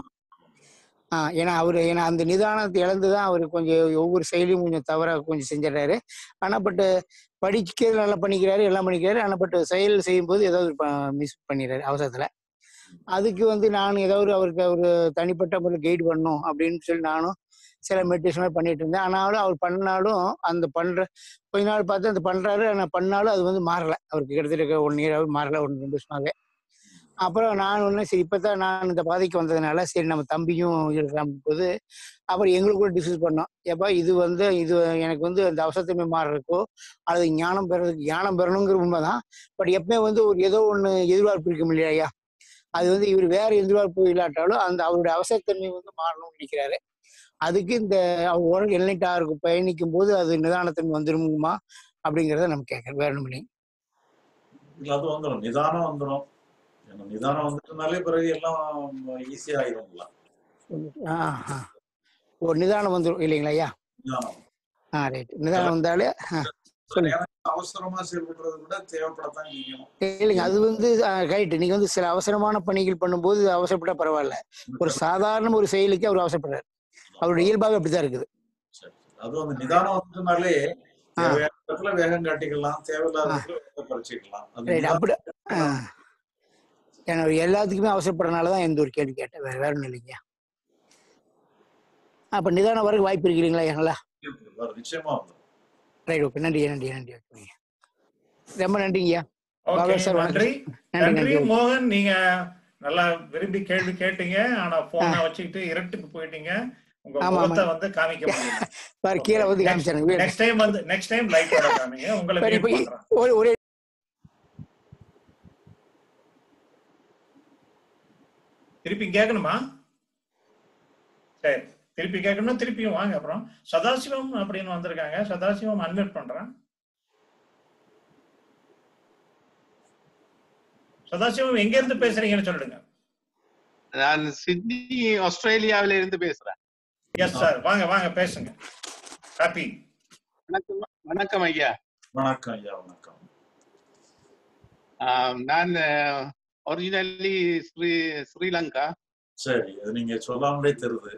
ஆ ஏன்னா அவரு ஏன்னா அந்த நிதானத்தை இழந்து தான் அவர் கொஞ்சம் ஒவ்வொரு செயலையும் கொஞ்சம் தவறா கொஞ்சம் செஞ்சிடறாரு ஆனா பட் படிக்கிறது நல்லா பண்ணிக்கிறாரு எல்லாம் பண்ணிக்கிறாரு ஆனா பட் செயல் செய்யும்போது ஏதாவது மிஸ் பண்ணிடுறாரு அவசரத்துல அதுக்கு வந்து நான் ஏதாவது அவருக்கு ஒரு தனிப்பட்ட முறையில் கைடு பண்ணணும் அப்படின்னு சொல்லி நானும் சில மெடிடேஷன் பண்ணிட்டு இருந்தேன் ஆனாலும் அவர் பண்ணாலும் அந்த பண்ற கொஞ்ச நாள் பார்த்து அந்த பண்றாரு ஆனால் பண்ணாலும் அது வந்து மாறல அவருக்கு கிட்டத்தட்ட ஒன் இயராகவே மாறல ஒன்று ரெண்டு வருஷமாவே அப்புறம் நான் ஒன்று சரி இப்போ தான் நான் இந்த பாதைக்கு வந்ததுனால சரி நம்ம தம்பியும் இருக்கிறான் போது அப்புறம் எங்களுக்குள்ள டிஸ்கஸ் பண்ணோம் எப்பா இது வந்து இது எனக்கு வந்து அந்த அவசரத்தன்மை மாறுறதுக்கோ அல்லது ஞானம் பெறதுக்கு ஞானம் பெறணுங்கிற உண்மைதான் பட் எப்பவுமே வந்து ஒரு ஏதோ ஒன்று எதிர்பார்ப்பு இருக்கும் இல்லையா ஐயா அது வந்து இவர் வேற எதிர்பார்ப்பு இல்லாட்டாலும் அந்த அவருடைய அவசரத்தன்மை வந்து மாறணும்னு நினைக்கிறாரு அதுக்கு இந்த அவர் உடல் எல்லைட்டாருக்கு பயணிக்கும் போது அது நிதானத்தன்மை வந்துருமா அப்படிங்கிறத நம்ம கேட்கறோம் வேற ஒண்ணும் இல்லைங்க இல்ல அது வந்துடும் நிதானம் வந்துடும் ஏன்னா நிதானம் வந்துட்டனாலே பிறகு எல்லாம் ஈஸியா ஆயிரும்ல ஆ ஆ. ஒரு நிதானம் வந்துடும் இல்லைங்களா ஐயா நிதானம் ஆ ரைட் நிதானம் வந்தாலே ஆ, சொல்லுங்க எனக்கு அவசரமா செயல்படுறது கூட தேவைப்படத்தான் செய்யணும் இல்லைங்க அது வந்து ரைட் நீங்க வந்து சில அவசரமான பணிகள் பண்ணும்போது அவசரப்பட்டா பரவாயில்ல ஒரு சாதாரண ஒரு செயலுக்கு அவர் அவசரப்படுறாரு அவருடைய இயல்பாக அப்படிதான் இருக்குது சரி. அது வந்து நிதானம் வந்துட்டனாலே ஆ. தேவையான இடத்துல வேகம் காட்டிக்கலாம் தேவையில்லாத இடத்துல வேகத்தை குறைச்சிக்கலாம் அது ரைட் நிதானம் அப்படி ஆ. ஏன்னா அவர் எல்லாத்துக்குமே அவசரப்படுறதுனால தான் எந்த ஒரு கேள்வி கேட்டேன் வேற வேற ஒன்றும் இல்லைங்க அப்ப நிதானம் வரக்கு வாய்ப்பு இருக்கு இல்லைங்களா எங்களா வரும். நிச்சயமா வந்துடும் ரைட் ஓகே நன்றி நன்றி நன்றி ஓகே ரொம்ப நன்றிங்கய்யா ஓகே பாபா சார் நன்றி வணக்கம் நன்றி நன்றி நன்றி மோகன் நீங்க நல்லா விரும்பி கேள்வி கேட்டீங்க ஆனா போனை வச்சுக்கிட்டு இருட்டுக்கு போயிட்டீங்க உங்க ஆமா முகத்தை ஆமா வந்து காமிக்க முடியல பாரு கீழே வந்து நெக்ஸ்ட் காமிச்சாருங்க வீடு நெக்ஸ்ட் டைம் வந்து நெக்ஸ்ட் டைம் லைட்டோட காமிங்க உங்களை சரி மியூட் இப்போ பண்றேன் ஒரு ஒரே திருப்பி கேட்கணுமா சரி திருப்பி கேட்கணும் திருப்பியும் வாங்க அப்புறம் சதாசிவம் அப்படின்னு வந்திருக்காங்க சதாசிவம் அன்மியூட் பண்றேன் சதாசிவம் எங்க இருந்து பேசுறீங்கன்னு சொல்லிடுங்க நான் சிட்னி ஆஸ்திரேலியாவில இருந்து பேசுறேன் எஸ் சார் வாங்க வாங்க பேசுங்க ஹாப்பி வணக்கம் வணக்கம் ஐயா வணக்கம் ஐயா வணக்கம் ஆம், நான் ஒரிஜினலி ஸ்ரீ ஸ்ரீலங்கா சரி அது நீங்க சொல்லாமலே தெரியுது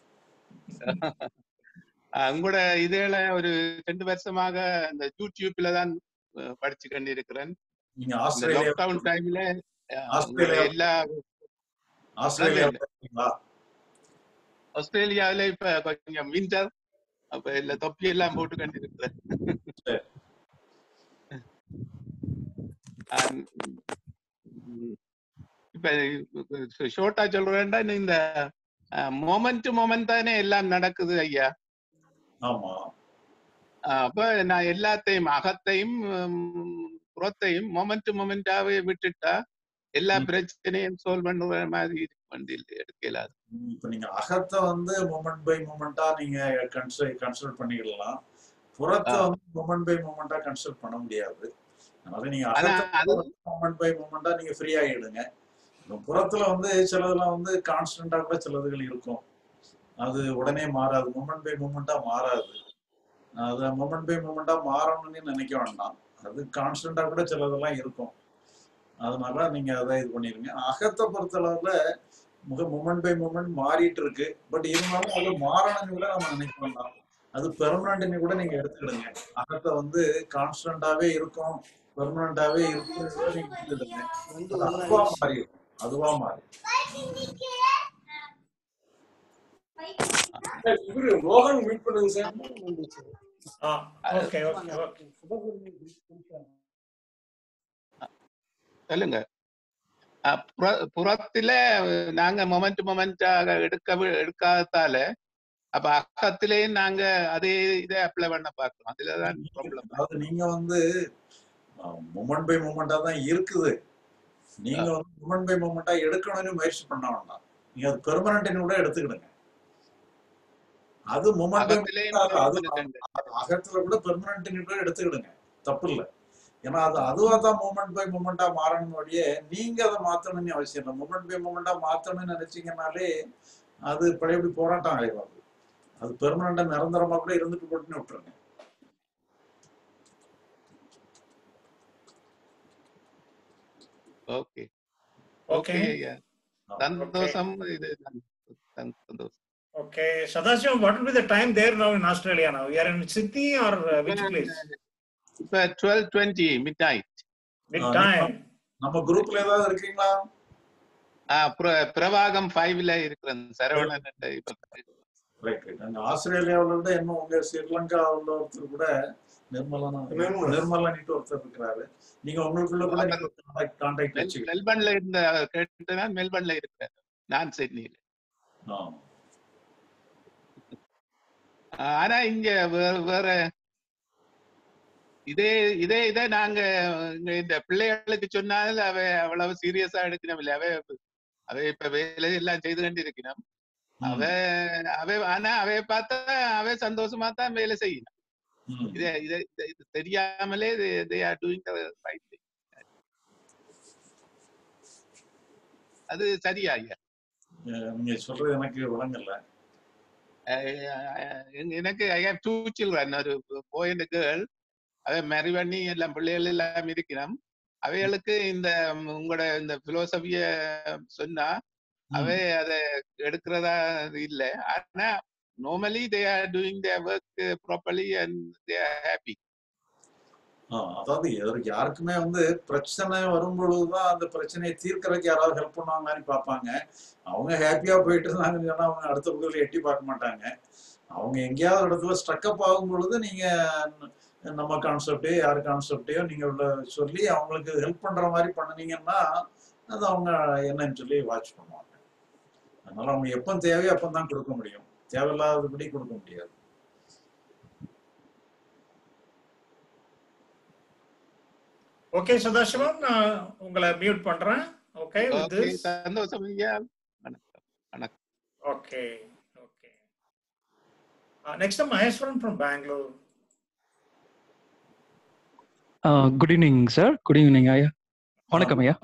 ஆஹ் உங்களோட இதுல ஒரு ரெண்டு வருஷமாக இந்த யூடியூப்ல தான் அஹ், படிச்சு கொண்டிருக்கிறேன் நீங்க இந்த ஆஸ்திரேலியா லாக்டவுன் டைம்ல உங்களோட ஆஸ்திரேலியா எல்லா ஆஸ்திரேலியா இல்ல, இல்ல. இருக்கீங்களா ஆஸ்திரேலியாவில இப்ப கொஞ்சம் வின்டர் அப்ப இல்ல தொப்பி எல்லாம் போட்டு கொண்டிருக்கிறேன் சரி. ஆஹ் உம் இப்ப ஷோர்ட்டா சொல்றேன்டா இந்த மொமெண்ட் மொமெண்ட் தானே எல்லாம் நடக்குது ஐயா ஆமா ஆஹ் அப்ப நான் எல்லாத்தையும் அகத்தையும் உம், புறத்தையும் மொமெண்ட் மொமெண்டாவே விட்டுட்டா எல்லா ம். பிரச்சனையும் சால்வ் பண்ணுற மாதிரி இருக்கு வண்டியில் எடுக்கலாது இப்ப நீங்க அகத்தை வந்து மூமெண்ட் பை மூமெண்டா நீங்க கன்சிடர் கன்சிடர் பண்ணிக்கலாம் புறத்தை ஆஹ் வந்து மூமெண்ட் பை மூமெண்டா கன்சிடர் பண்ண முடியாது அதனால நீங்க ஆனா அகத்தை அது மூமெண்ட் பை மூமெண்டா நீங்க ஃப்ரீ ஆகிடுங்க இப்ப புறத்துல வந்து சிலதெல்லாம் வந்து கான்ஸ்டன்டா கூட சிலதுகள் இருக்கும் அது உடனே மாறாது மூமெண்ட் பை மூமெண்டா மாறாது அது மூமெண்ட் பை மூமெண்டா மாறணும்னு நினைக்க வேண்டாம் அது கான்ஸ்டன்டா கூட சிலதெல்லாம் இருக்கும் அதனால நீங்க அதை இது பண்ணிருங்க அகத்தை பொறுத்தளவுல முக மூமெண்ட் பை மூமெண்ட் மாறிட்டு இருக்கு பட் இருந்தாலும் அது மாறணும்னு கூட நம்ம நினைக்க வேண்டாம் அது பெர்மனண்ட்னு கூட நீங்க எடுத்துக்கிடுங்க அகத்தை வந்து கான்ஸ்டன்டாவே இருக்கும் பெர்மனண்டாவே இருக்கும் கூட நீங்க எடுத்துக்கிடுங்க அது அதுவா மாறிடும் அதுவா மாறி இவரு மோகன் மீட் பண்ணுங்க சார் ஆ ஓகே ஓகே ஓகே சொல்லுங்க அஹ் புற- புறத்துல நாங்க மொமெண்ட் மொமெண்டாக எடுக்க வி- எடுக்காததால அப்ப அகத்திலேயும் நாங்க அதே இதை அப்ளை பண்ண பார்க்கிறோம் அதுலதான் ப்ராப்ளம் அதாவது நீங்க வந்து மூமெண்ட் பை மூமெண்டா தான் இருக்குது நீங்க வந்து மூமெண்ட் பை மூமெண்டா எடுக்கணும்னு முயற்சி பண்ண வேண்டாம் நீங்க அது பெர்மனண்ட்னு கூட எடுத்துக்கிடுங்க அது மூமெண்ட் பை அகத்திலேயும் அது அது permanent. அது அகத்துல கூட பெர்மனண்ட்னு கூட எடுத்துக்கிடுங்க தப்பு இல்லை ஏன்னா அது அதுவா தான் மூமெண்ட் பை மூமெண்டா மாறணும் வழியே நீங்க அதை மாத்தணும்னு அவசியம் இல்லை மூமெண்ட் பை மூமெண்டா மாத்தணும்னு நினைச்சீங்கன்னாலே அது பழையபடி போராட்டம் ஆயிடும் அது அது பெர்மனண்டா நிரந்தரமா கூட இருந்துட்டு போட்டுன்னு விட்டுருங்க ஓகே ஓகே ஓகே ஐயா சந்தோஷம் இது சந்~ சந்தோஷம் Okay, Sadashivam, what will be the time there now in Australia now? You are in Sydney or uh, which place? இப்ப twelve twenty midnight Mid ஆ, time. நம்ம குரூப்ல ஏதாவது இருக்கீங்களா ஆ, பிர- பிரவாகம் ஃபைவ்ல இருக்கிறேன் சரவணன் என்ற இப்ப ரைட் ரைட் அங்க ஆஸ்திரேலியாவுல விட இன்னும் உங்க ஸ்ரீலங்காவுல ஒருத்தர் கூட நிர்மலா நிர்மலா. நிர்மலானிட்டு ஒருத்தர் இருக்கிறாரு நீங்க உங்களுக்குள்ள கூட நீங்க கான்டாக்ட் மெல்- வச்சுக்கலாம் மெல்பர்ன்ல இருந்த கேட்டுனா மெல்பர்ன்ல இருக்கிறேன் நான் சிட்னியில ஆ. ஆஹ் ஆனா இங்க வேற வேற இதே இதே இதே நாங்க இங்க இந்த பிள்ளைகளுக்கு சொன்னால் அவ அவ்வளவு சீரியஸா எடுக்கணும் இல்ல அவ அவ இப்ப வேலை எல்லாம் செய்து கொண்டு இருக்கணும் அவ அவ ஆனா அவைய பார்த்தா அவ சந்தோஷமா தான் வேலை செய்யணும் ம். இத இத இத- இது தெரியாமலே they are doing right thing அது சரியா ஐயா அஹ் நீங்க சொல்றது எனக்கு விளங்கல அஹ் எங்க- எனக்கு ஐ ஹேவ் டூ சில்ட்ரன் ஒரு போய் அண்ட் கேர்ள் அவை மேரி பண்ணி எல்லாம் பிள்ளைகள் எல்லாம் இருக்கணும் அவைகளுக்கு இந்த ம், உங்களோட இந்த பிலோசபிய சொன்னா அவை அதை எடுக்கிறதா இல்ல ஆனா normally they are doing their work properly and they are happy ஆ, அதாவது எதற்கு யாருக்குமே வந்து பிரச்சனை வரும் பொழுதுதான் அந்த பிரச்சனையை தீர்க்கறதுக்கு யாராவது ஹெல்ப் பண்ணுவாங்கன்னு பார்ப்பாங்க அவங்க ஹாப்பியா போயிட்டு இருந்தாங்கன்னு சொன்னா அவங்க அடுத்த பகுதியில் எட்டி பார்க்க மாட்டாங்க அவங்க எங்கேயாவது இடத்துல ஸ்ட்ரக்அப் ஆகும் பொழுது நீங்க நம்ம கான்செப்டே யார் கான்செப்டையோ நீங்க உள்ள சொல்லி அவங்களுக்கு ஹெல்ப் பண்ற மாதிரி பண்ணுனீங்கன்னா அது அவங்க என்னன்னு சொல்லி வாட்ச் பண்ணுவாங்க அதனால அவங்க எப்போ தேவையோ அப்போ தான் கொடுக்க முடியும் தேவையில்லாதபடி கொடுக்க முடியாது ஓகே சதாசிவம் நான் உங்களை மியூட் பண்றேன் ஓகே வித் ஓகே திஸ் சந்தோஷம் ஐயா வணக்கம் வணக்கம் okay okay next Maheswaran from Bangalore good evening sir good evening ஐயா வணக்கம் ஐயா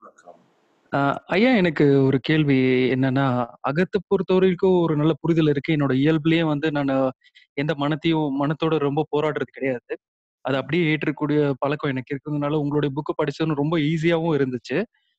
ஆஹ் ஐயா எனக்கு ஒரு கேள்வி என்னன்னா அகத்தை பொறுத்த வரைக்கும் ஒரு நல்ல புரிதல் இருக்கு என்னோட இயல்புலயே வந்து நான் எந்த மனத்தையும் மனத்தோட ரொம்ப போராடுறது கிடையாது அது அப்படியே ஏற்றக்கூடிய பழக்கம் எனக்கு இருக்கிறதுனால உங்களுடைய புக்கு படிச்சதுன்னு ரொம்ப ஈஸியாவும் இருந்துச்சு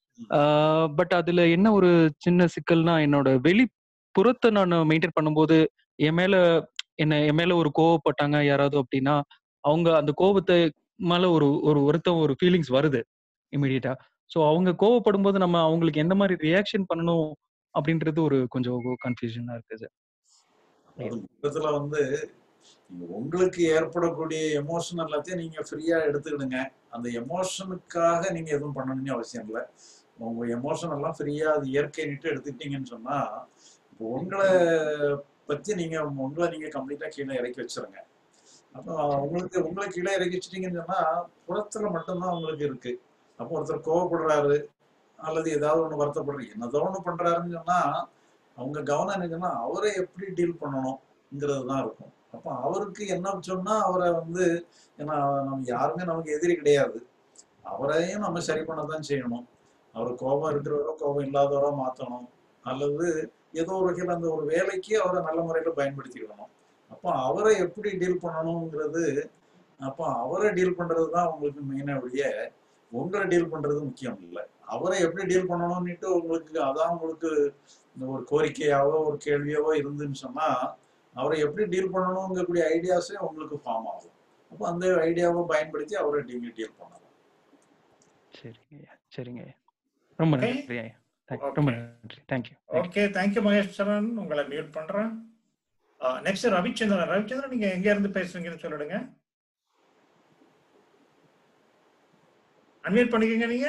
பட் அதுல என்ன ஒரு சின்ன சிக்கல்னா என்னோட வெளிப்புறத்தை நான் மெயின்டைன் பண்ணும்போது என் மேல என்ன என் மேல ஒரு கோவப்பட்டாங்க யாராவது அப்படின்னா அவங்க அந்த கோபத்தை மேல ஒரு ஒரு வருத்தம் ஒரு ஃபீலிங்ஸ் வருது இமிடியட்டா ஸோ அவங்க கோவப்படும் போது நம்ம அவங்களுக்கு எந்த மாதிரி ரியாக்ஷன் பண்ணணும் அப்படின்றது ஒரு கொஞ்சம் கன்ஃபியூஷனா இருக்கு சார் அது மொத்தத்துல வந்து நீங்க உங்களுக்கு ஏற்படக்கூடிய எமோஷன் எல்லாத்தையும் நீங்க ஃப்ரீயா எடுத்துக்கிடுங்க அந்த எமோஷனுக்காக நீங்க எதுவும் பண்ணணும்னு அவசியம் இல்லை உங்க எமோஷன் எல்லாம் ஃப்ரீயா அது இயற்கைன்னுட்டு எடுத்துக்கிட்டீங்கன்னு சொன்னா இப்போ உங்களை பத்தி நீங்க உங்களை நீங்க கம்ப்ளீட்டா கீழே இறக்கி வச்சிருங்க அப்போ உங்களுக்கு உங்களை கீழே இறக்கி வச்சிட்டீங்கன்னு சொன்னா புறத்துல மட்டும்தான் உங்களுக்கு இருக்கு அப்போ ஒருத்தர் கோவப்படுறாரு அல்லது ஏதாவது ஒண்ணு வருத்தப்படுறீங்க என்னதோ ஒண்ணு பண்றாருன்னு சொன்னா அவங்க கவனம் என்னங்கன்னா அவரை எப்படி டீல் பண்ணணும்ங்கிறது தான் இருக்கும் அப்போ அவருக்கு என்ன சொன்னா அவரை வந்து ஏன்னா நம்ம யாருமே நமக்கு எதிரி கிடையாது அவரையும் நம்ம சரி பண்ண தான் செய்யணும் அவர் கோபம் இருக்கிறவரோ கோபம் இல்லாதவரோ மாற்றணும் அல்லது ஏதோ ஒரு வகையில் அந்த ஒரு வேலைக்கு அவரை நல்ல முறையில் பயன்படுத்திக்கணும் அப்போ அவரை எப்படி டீல் பண்ணணுங்கிறது அப்போ அவரை டீல் பண்றது தான் உங்களுக்கு மெயினாக ஒழிய உங்களை டீல் பண்றது முக்கியம் இல்லை அவரை எப்படி டீல் பண்ணணும்னுட்டு உங்களுக்கு அதான் உங்களுக்கு இந்த ஒரு கோரிக்கையாவோ ஒரு கேள்வியாவோ இருந்துன்னு சொன்னா அவரை எப்படி டீல் பண்ணணுங்கக்கூடிய ஐடியாஸே உங்களுக்கு ஃபார்ம் ஆகும் அப்போ அந்த ஐடியாவை பயன்படுத்தி அவரை நீங்க டீல் பண்ணலாம் சரிங்க ஐயா சரிங்க ஐயா ரொம்ப Okay. நன்றி ஐயா Thank- ரொம்ப நன்றி தேங்க்யூ ஓகே தேங்க்யூ மகேஸ்வரன் உங்களை மியூட் பண்றேன் நெக்ஸ்ட் ரவிச்சந்திரன் ரவிச்சந்திரன் நீங்க எங்க இருந்து பேசுறீங்கன்னு சொல்லிடுங்க அன்மியூட் பண்ணிக்கங்க நீங்க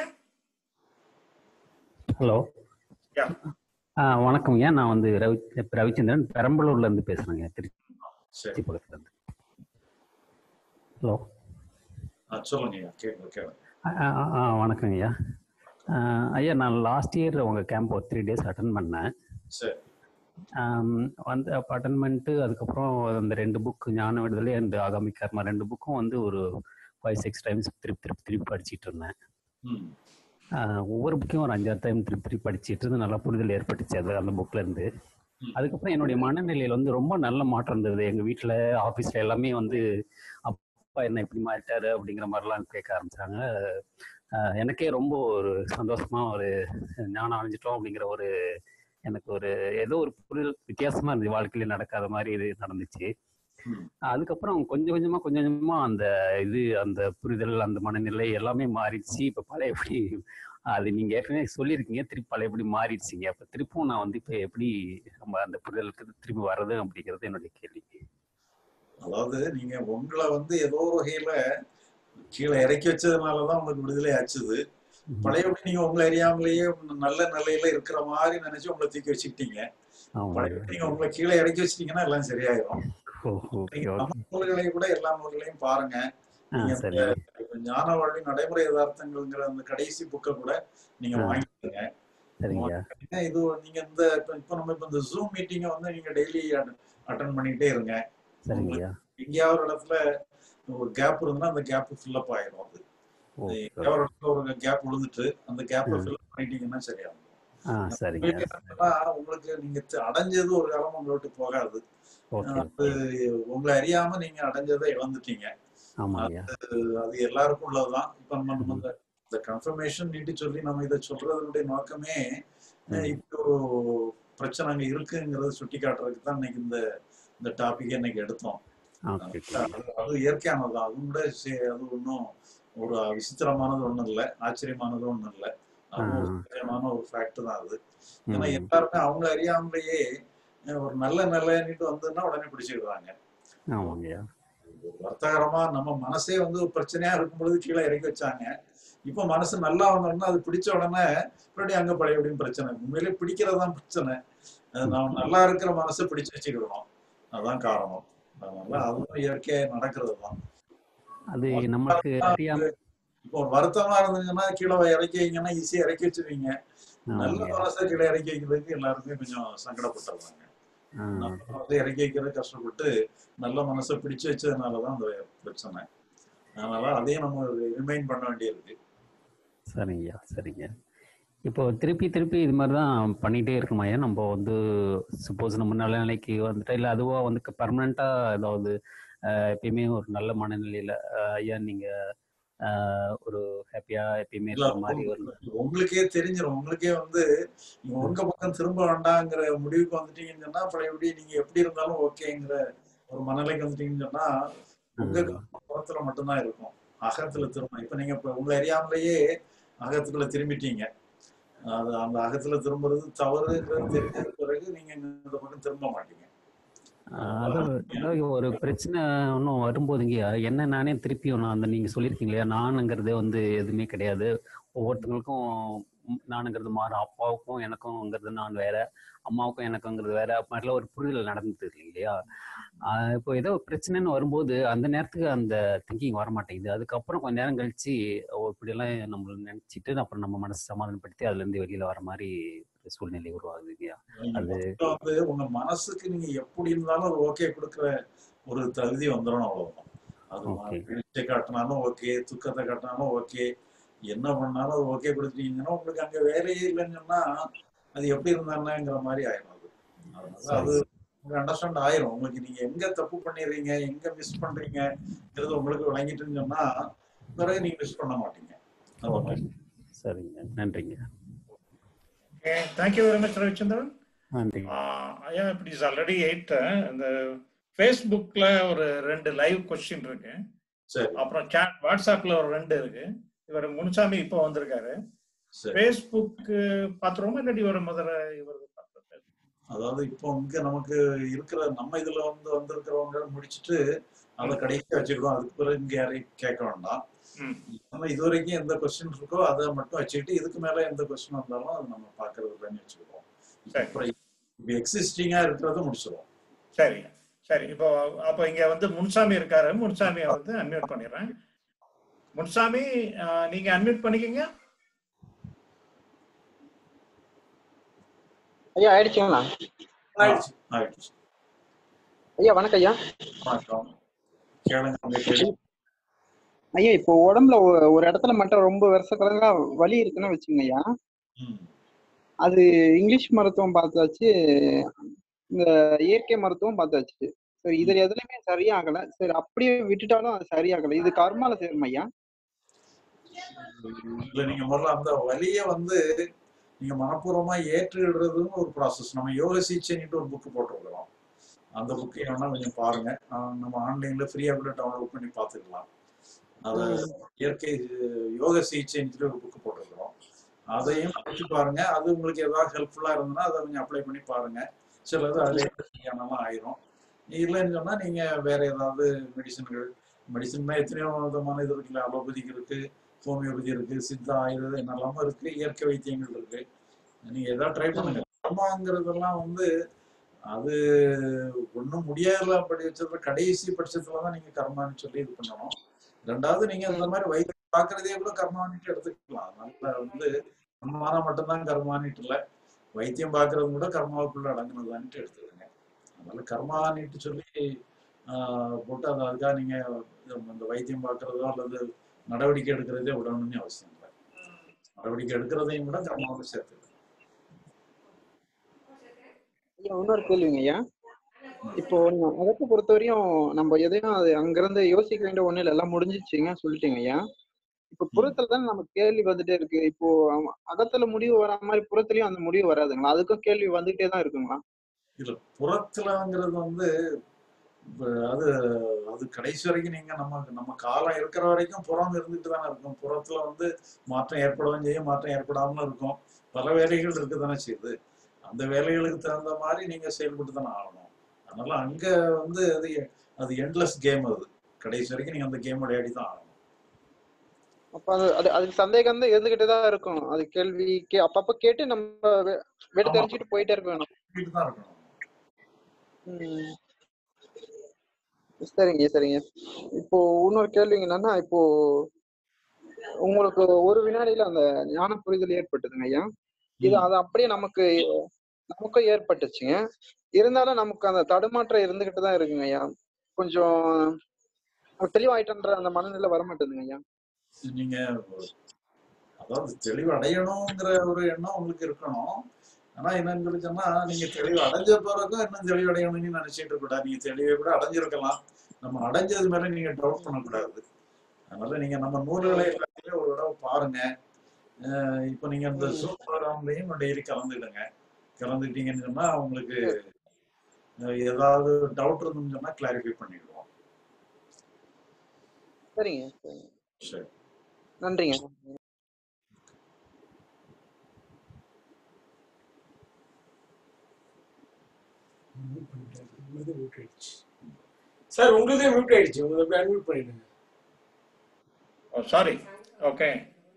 ஹலோ யா ஆ வணக்கம் ஐயா நான் வந்து ரவி ரவிச்சந்திரன் பெரம்பலூர்ல இருந்து பேசுறேங்க திருச்சி பக்கத்துல இருந்து ஹலோ ஆ, சொல்லுங்க ஐயா கேட்க கேட்க ஆ, ஆ, ஆ, வணக்கம் ஐயா ஆ, ஐயா நான் லாஸ்ட் இயர் உங்கள் கேம்ப் ஒரு த்ரீ டேஸ் அட்டன் பண்ணேன் சரி ஆம், வந்து அப்போ அட்டன் பண்ணிட்டு அதுக்கப்புறம் அந்த ரெண்டு புக் ஞான விடுதலை அண்ட் ஆகாமி கர்மா ரெண்டு புக்கும் வந்து ஒரு ஃபைவ் சிக்ஸ் டைம்ஸ் திருப்பி திருப்பி திருப்பி படிச்சிட்டு இருந்தேன் ம் ஆஹ் ஒவ்வொரு புக்கையும் ஒரு அஞ்சாறு டைம் திருப்பி திருப்பி படிச்சிட்டு இருந்து நல்லா புரிதல் ஏற்பட்டுச்சு அது அந்த புக்ல இருந்து அதுக்கப்புறம் என்னுடைய மனநிலையில வந்து ரொம்ப நல்ல மாற்றம் இருந்தது எங்க வீட்டுல ஆபீஸ்ல எல்லாமே வந்து அப்பா என்ன இப்படி மாறிட்டாரு அப்படிங்கிற மாதிரிலாம் கேட்க ஆரம்பிச்சாங்க ஆஹ் எனக்கே ரொம்ப ஒரு சந்தோஷமா ஒரு ஞானம் அடைஞ்சிட்டோம் அப்படிங்கிற ஒரு எனக்கு ஒரு ஏதோ ஒரு புரிதல் வித்தியாசமா இருந்துச்சு வாழ்க்கையில நடக்காத மாதிரி இது நடந்துச்சு அதுக்கப்புறம் கொஞ்சம் கொஞ்சமா கொஞ்சம் கொஞ்சமா அந்த இது அந்த புரிதல் அந்த மனநிலை எல்லாமே மாறிடுச்சு இப்ப பழையபடி அது நீங்க ஏற்கனவே சொல்லியிருக்கீங்க திருப்பி பழையபடி மாறிடுச்சிங்க அப்ப திருப்பும் நான் வந்து இப்ப எப்படி நம்ம அந்த புரிதலுக்கு திரும்பி வர்றது அப்படிங்கிறது என்னுடைய கேள்வி அதாவது நீங்க உங்களை வந்து ஏதோ ஒரு வகையில கீழே இறக்கி வச்சதுனாலதான் உங்களுக்கு விடுதலை ஆச்சுது பழையபடி நீங்க உங்களை அறியாமலேயே நல்ல நிலையில இருக்கிற மாதிரி நினைச்சு உங்களை தூக்கி வச்சுக்கிட்டீங்க ஆமாங்க பழையபடி நீங்க உங்களை கீழே இறக்கி வச்சிட்டீங்கன்னா எல்லாம் சரியாயிரும் ஓகே நீங்க ஓகே நம்ம நூல்களை கூட எல்லா நூல்களையும் பாருங்க ஆ நீங்க சரி இந்த ஞான வாழ்வி நடைமுறை யதார்த்தங்கள்ங்கிற அந்த கடைசி புக்கை கூட நீங்க ஆ வாங்கிக்கோங்க சரிங்க வாங்கிக்கிட்டீங்க. இது நீங்க இந்த இப்ப இப்ப நம்ம இப்ப இந்த ஜூம் மீட்டிங்கை வந்து நீங்க டெய்லி அட்டன் பண்ணிட்டே இருங்க சரிங்கய்யா எங்கேயாவது ஒரு இடத்துல ஒரு கேப் இருந்ததுன்னா அந்த கேப் ஃபில்அப் ஆயிரும் அது ஓகே எங்கேயாவது ஒரு இடத்துல ஒரு கேப் விழுந்துட்டு அந்த கேப்பை ம். ஃபில்அப் பண்ணிட்டீங்கன்னா சரியாகும் ஆ சரிங்க உங்களுக்கு என்னன்னா உங்களுக்கு நீங்க த- அடைஞ்சது ஒரு காலம் உங்களை விட்டு போகாது ஓகே அது உங்களை அறியாம நீங்க அடைஞ்சதை இழந்துட்டீங்க ஆமாங்கய்யா அது அது எல்லாருக்கும் உள்ளதுதான் இப்ப நம்ம நம்ம இந்த இந்த கன்ஃபர்மேஷன் நீட்டி சொல்லி நம்ம இதை சொல்றதுடைய நோக்கமே அஹ், ம் இப்போ பிரச்சனை அங்க இருக்குங்கிறத சுட்டி காட்டுறதுக்கு தான் இன்னைக்கு இந்த இந்த டாபிக் இன்னைக்கு எடுத்தோம் ஓகே அது அது இயற்கையானதுதான் அது கூட சே- அது ஒன்றும் ஒரு விசித்திரமானது ஒண்ணும் இல்லை ஆச்சரியமானது ஒண்ணும் இல்லை அது ஒரு ஆ. சத்தியமான ஒரு ஃபேக்ட் தான் அது ஏன்னா ம் எல்லாருமே அவங்க அறியாமலேயே அஹ், ஒரு நல்ல நிலைன்னுட்டு வந்ததுன்னா உடனே பிடிச்சிடுறாங்க ஆமாங்கய்யா வர்த்தகரமா நம்ம மனசே வந்து ஒரு பிரச்சனையா இருக்கும் பொழுது கீழே இறக்கி வச்சாங்க இப்ப மனசு நல்லா வந்தோம்னா அது பிடிச்ச உடனே மறுபடியும் அங்க பழையபடியும் பிரச்சனை உண்மையிலே பிடிக்கிறது தான் பிரச்சனை அது நாம் நல்லா இருக்கிற மனசை பிடிச்சு வச்சுக்கிடணும் அதுதான் காரணம் அதனால அதுவும் இயற்கையா நடக்கிறது தான் அது நமக்கு அறியாம இப்போ ஒரு வருத்தமா இருந்ததுன்னா கீழே இறக்கி வைங்கன்னா ஈஸியா இறக்கி வச்சிருவீங்க நல்ல ஆமாங்கய்யா மனசை கீழே இறக்கி வைக்கிறதுக்கு எல்லாருமே கொஞ்சம் சங்கடப்பட்டுறாங்க ஆ நல்ல மனசை இறக்கி வைக்கிறது கஷ்டப்பட்டு நல்ல மனசை பிடிச்சு வச்சதுனாலதான் அந்த பிரச்சனை அதனால அதையும் நம்ம ரிமைண்ட் பண்ண வேண்டியிருக்கு சரிங்கய்யா சரிங்க இப்போ திருப்பி திருப்பி இது மாதிரி தான் பண்ணிகிட்டே இருக்கணுமாய்யா நம்ம வந்து சப்போஸ் நம்ம நல்ல நிலைக்கு வந்துட்டா இல்லை அதுவாக வந்து பர்மனெண்ட்டாக ஏதாவது ஆஹ், எப்பயுமே ஒரு நல்ல மனநிலையில் ஐயா நீங்கள் ஒரு ஹாப்பியாக எப்பயுமே இல்ல இருக்கிற மாதிரி ஒரு உங்க- உங்களுக்கே தெரிஞ்சிடும் உங்களுக்கே வந்து நீங்க உங்க பக்கம் திரும்ப வேண்டாங்கிற முடிவுக்கு வந்துட்டீங்கன்னு சொன்னா பழையபடி நீங்க எப்படி இருந்தாலும் ஓகேங்கிற ஒரு மனநிலைக்கு வந்துட்டீங்கன்னு சொன்னா உங்க ம், புறத்துல மட்டும்தான் இருக்கும் அகத்துல திரும்ப இப்ப நீங்க இப்ப உங்களை அறியாமலேயே அகத்துக்குள்ள திரும்பிட்டீங்க அது அந்த அகத்துல திரும்புறது தவறுங்கிறது தெரிஞ்ச பிறகு நீங்க இந்த பக்கம் திரும்ப மாட்டீங்க ஆஹ், அதாவது அதாவது ஒரு பிரச்சனை ஒன்றும் வரும்போதுங்கய்யா என்ன நானே திருப்பியும் நான் அந்த நீங்கள் சொல்லியிருக்கீங்க இல்லையா நானுங்கிறதே வந்து எதுவுமே கிடையாது ஒவ்வொருத்தங்களுக்கும் ம், நானுங்கிறது மாறும் அப்பாவுக்கும் எனக்கும்ங்கிறது நான் வேற அம்மாவுக்கும் எனக்குங்கிறது வேற அப்ப மாதிரிலாம் ஒரு புரிதல் நடந்தது இல்லையா ஆஹ் இப்போ ஏதோ பிரச்சனைன்னு வரும்போது அந்த நேரத்துக்கு அந்த திங்கிங் வர மாட்டேங்குது அதுக்கப்புறம் கொஞ்ச நேரம் கழிச்சு ஓ இப்படியெல்லாம் நம்மள நினைச்சிட்டு அப்புறம் நம்ம மனசு சமாதானப்படுத்தி அதுல இருந்து வெளியில வர மாதிரி ஒரு சூழ்நிலை உருவாகுது இல்லையா நீங்க அது மொத்தம் வந்து உங்க மனசுக்கு நீங்க எப்படி இருந்தாலும் அது ஓகே கொடுக்குற ஒரு தகுதி வந்துடணும் அவ்வளவுதான் அது ஓகே வீழ்ச்சியை காட்டினாலும் ஓகே துக்கத்தை காட்டினாலும் ஓகே என்ன பண்ணாலும் அது ஓகே கொடுத்துட்டீங்கன்னா உங்களுக்கு அங்க வேலையே இல்லைன்னு சொன்னா அது எப்படி இருந்தாங்கிற மாதிரி ஆயிரும் அது அதனால சரி அது உங்களுக்கு அண்டர்ஸ்டாண்ட் ஆயிரும் உங்களுக்கு நீங்க எங்க தப்பு பண்ணிடுறீங்க எங்க மிஸ் பண்றீங்கிறது உங்களுக்கு விளங்கிட்டுன்னு சொன்னா பிறகு நீங்க மிஸ் பண்ண மாட்டீங்க அந்த ஓகே மாதிரி சரிங்க நன்றிங்க okay thank you very much Ravichandran நன்றிங்க ஐயா இப்படி இஸ் ஆல்ரெடி எயிட் இந்த ஃபேஸ்புக்கில் ஒரு ரெண்டு லைவ் கொஸ்டின் இருக்கு சரி அப்புறம் சேட் வாட்ஸ்அப்பில் ஒரு ரெண்டு இருக்கு இவர் முனுசாமி இப்போ வந்திருக்காரு சரி ஃபேஸ்புக் பார்த்துருவோமா இல்லாட்டி ஒரு முதல்ல இவர் அதாவது இப்போ இங்க நமக்கு இருக்கிற நம்ம இதுல வந்து வந்திருக்கிறவங்க முடிச்சிட்டு அதை கடைசியா வச்சுக்கிடுவோம் அதுக்கு பிறகு இங்க யாரையும் கேட்க வேண்டாம் ம் நம்ம இது வரைக்கும் எந்த கொஸ்டின் இருக்கோ அதை மட்டும் வச்சுக்கிட்டு இதுக்கு மேல எந்த கொஸ்டின் வந்தாலும் அது நம்ம பாக்குறது இல்லைன்னு வச்சுக்கிடுவோம் சரி அப்புறம் இப்போ எக்ஸிஸ்டிங்கா இருக்கிறத முடிச்சிருவோம் சரி சரி இப்போ அப்போ இங்க வந்து முன்சாமி இருக்காரு முன்சாமியை வந்து அன்மியூட் பண்ணிடுறேன் முன்சாமி ஆஹ், நீங்க அன்மியூட் பண்ணிக்கங்க ஐயா ஆயிடுச்சுங்களா ஆயிடுச்சு ஆயிடுச்சு ஐயா வணக்கம் ஐயா வணக்கம் கேளுங்க உங்க கேள்வி ஐயா இப்போ உடம்புல ஒ- ஒரு இடத்துல மட்டும் ரொம்ப வருஷ கணக்கா வலி இருக்குன்னு வச்சுங்க ஐயா ம் அது இங்கிலீஷ் மருத்துவம் பார்த்தாச்சு இந்த இயற்கை மருத்துவம் பார்த்தாச்சு சரி இதுல எதுலையுமே சரியாகல சரி அப்படியே விட்டுட்டாலும் அது சரியாகல இது கர்மால சேரும் ஐயா இல்ல நீங்க முதல்ல அந்த வலிய வந்து நீங்க மனப்பூர்வமா ஏற்றுடுறதுன்னு ஒரு ப்ராசஸ் நம்ம யோக சிகிச்சைன்ட்டு ஒரு புக் போட்டிருக்கிறோம் அந்த புக்கை வேணா கொஞ்சம் பாருங்க ஆஹ் நம்ம ஆன்லைன்ல ஃப்ரீயா கூட டவுன்லோட் பண்ணி பார்த்துக்கலாம் அத இயற்கை அஹ், யோக சிகிச்சைன்னு சொல்லி ஒரு புக் போட்டிருக்கிறோம் அதையும் படிச்சு பாருங்க அது உங்களுக்கு ஏதாவது ஹெல்ப்ஃபுல்லா இருந்ததுன்னா அதை கொஞ்சம் அப்ளை பண்ணி பாருங்க சிலது அதுல சரியானலாம் ஆயிரும் இல்லைன்னு சொன்னா நீங்க வேற ஏதாவது மெடிசன்கள் மெடிசன் எத்தனையோ விதமான இது இருக்குல்ல அலோபதிக்கு இருக்கு ஹோமியோபதி இருக்கு சித்தா ஆயுர்வேதம் என்னெல்லாமோ இருக்கு இயற்கை வைத்தியங்கள் இருக்கு நீங்க ஏதாவது ட்ரை பண்ணுங்க கர்மாங்கிறதெல்லாம் வந்து அது ஒன்றும் முடியாத படி வச்சதுல கடைசி பட்சத்துல தான் நீங்க கர்மான்னு சொல்லி இது பண்ணணும் ரெண்டாவது நீங்க இந்த மாதிரி வைத்தியம் பார்க்கறதே கூட கர்மானிட்டு எடுத்துக்கலாம் அதனால வந்து கர்மானா மட்டும்தான் கர்மானிட்டு இல்லை வைத்தியம் பார்க்கறது கூட கர்மாவுக்குள்ள அடங்குனதான்ட்டு எடுத்துக்கோங்க அதனால கர்மானிட்டு சொல்லி ஆஹ், போட்டு அது அதுக்காக நீங்க இந்த வைத்தியம் பார்க்கறதோ அல்லது நடவடிக்கை எடுக்கிறதே விடணும்னு அவசியம் இல்லை நடவடிக்கை எடுக்கிறதையும் கூட கர்மாவோட சேர்த்து ஐயா இன்னொரு கேள்விங்க ஐயா இப்போ நீங்க அகத்தை பொறுத்தவரையும் நம்ம எதையும் அது அங்கிருந்து யோசிக்க வேண்டிய ஒண்ணு இல்லை எல்லாம் முடிஞ்சிச்சுங்க சொல்லிட்டீங்க ஐயா இப்போ புறத்துல தான் நம்ம கேள்வி வந்துட்டே இருக்கு இப்போ அவ- அகத்துல முடிவு வரா மாதிரி புறத்துலயும் அந்த முடிவு வராதுங்களா அதுக்கும் கேள்வி வந்துகிட்டே தான் இருக்குங்களா இல்ல புறத்துலங்கிறது வந்து இப்ப அது அது கடைசி வரைக்கும் நீங்க நம்ம நம்ம காலம் இருக்கிற வரைக்கும் புறம் இருந்துட்டு தானே இருக்கும் புறத்துல வந்து மாற்றம் ஏற்படவும் செய்யும் மாற்றம் ஏற்படாமலும் இருக்கும் பல வேலைகள் இருக்கு தானே செய்யுது அந்த வேலைகளுக்கு தகுந்த மாதிரி நீங்க செயல்பட்டு தானே ஆகணும் அதனால அங்க வந்து அது அது எண்ட்லெஸ் கேம் அது கடைசி வரைக்கும் நீங்க அந்த கேம் விளையாடி தான் ஆகணும் அப்ப அது அது அதுக்கு சந்தேகம் தான் இருந்துகிட்டே தான் இருக்கும் அது கேள்வி கே அப்பப்ப கேட்டு நம்ம வெ- வெடி ஆமா தெரிஞ்சுட்டு போயிட்டே இருக்க வேணும் கேட்டு தான் இருக்கணும் ம். சரிங்க சரிங்க இப்போ இன்னொரு கேள்விங்க என்னன்னா இப்போ உங்களுக்கு ஒரு வினாடியில அந்த ஞான புரிதல் ஏற்பட்டதுங்க ஐயா இது ம் அது அப்படியே நமக்கு நமக்கும் ஏற்பட்டுச்சுங்க இருந்தாலும் நமக்கு அந்த தடுமாற்றம் இருந்துகிட்டு தான் இருக்குங்க ஐயா கொஞ்சம் தெளிவாயிட்டன்ற அந்த மனநிலை வர மாட்டேங்குதுங்க ஐயா நீங்க அதாவது தெளிவு அடையணுங்கிற ஒரு எண்ணம் உங்களுக்கு இருக்கணும் ஆனா என்னன்னு சொல்லி சொன்னா நீங்க தெளிவு அடைஞ்ச பிறகும் இன்னும் தெளிவு அடையணும்னு நினைச்சிட்டு இருக்க கூடாது நீங்க தெளிவை கூட அடைஞ்சிருக்கலாம் நம்ம அடைஞ்சது மேல நீங்க டவுட் பண்ணக்கூடாது அதனால நீங்க நம்ம நூல்களை எல்லாத்தையுமே ஒரு தடவை பாருங்க அஹ் இப்போ நீங்க இந்த ஜூம் ப்ரோக்ராம்லயும் டெய்லி கலந்துடுங்க கலந்துக்கிட்டீங்கன்னு சொன்னா உங்களுக்கு அஹ் ஏதாவது டவுட் இருந்துன்னு சொன்னா கிளாரிஃபை பண்ணிடுவோம் சரிங்க சரிங்க சரி நன்றிங்க சார் உங்களுதே மியூட் ஆயிடுச்சு உங்களுக்கு அன்மியூட் பண்ணிடுங்க சாரி ஓகே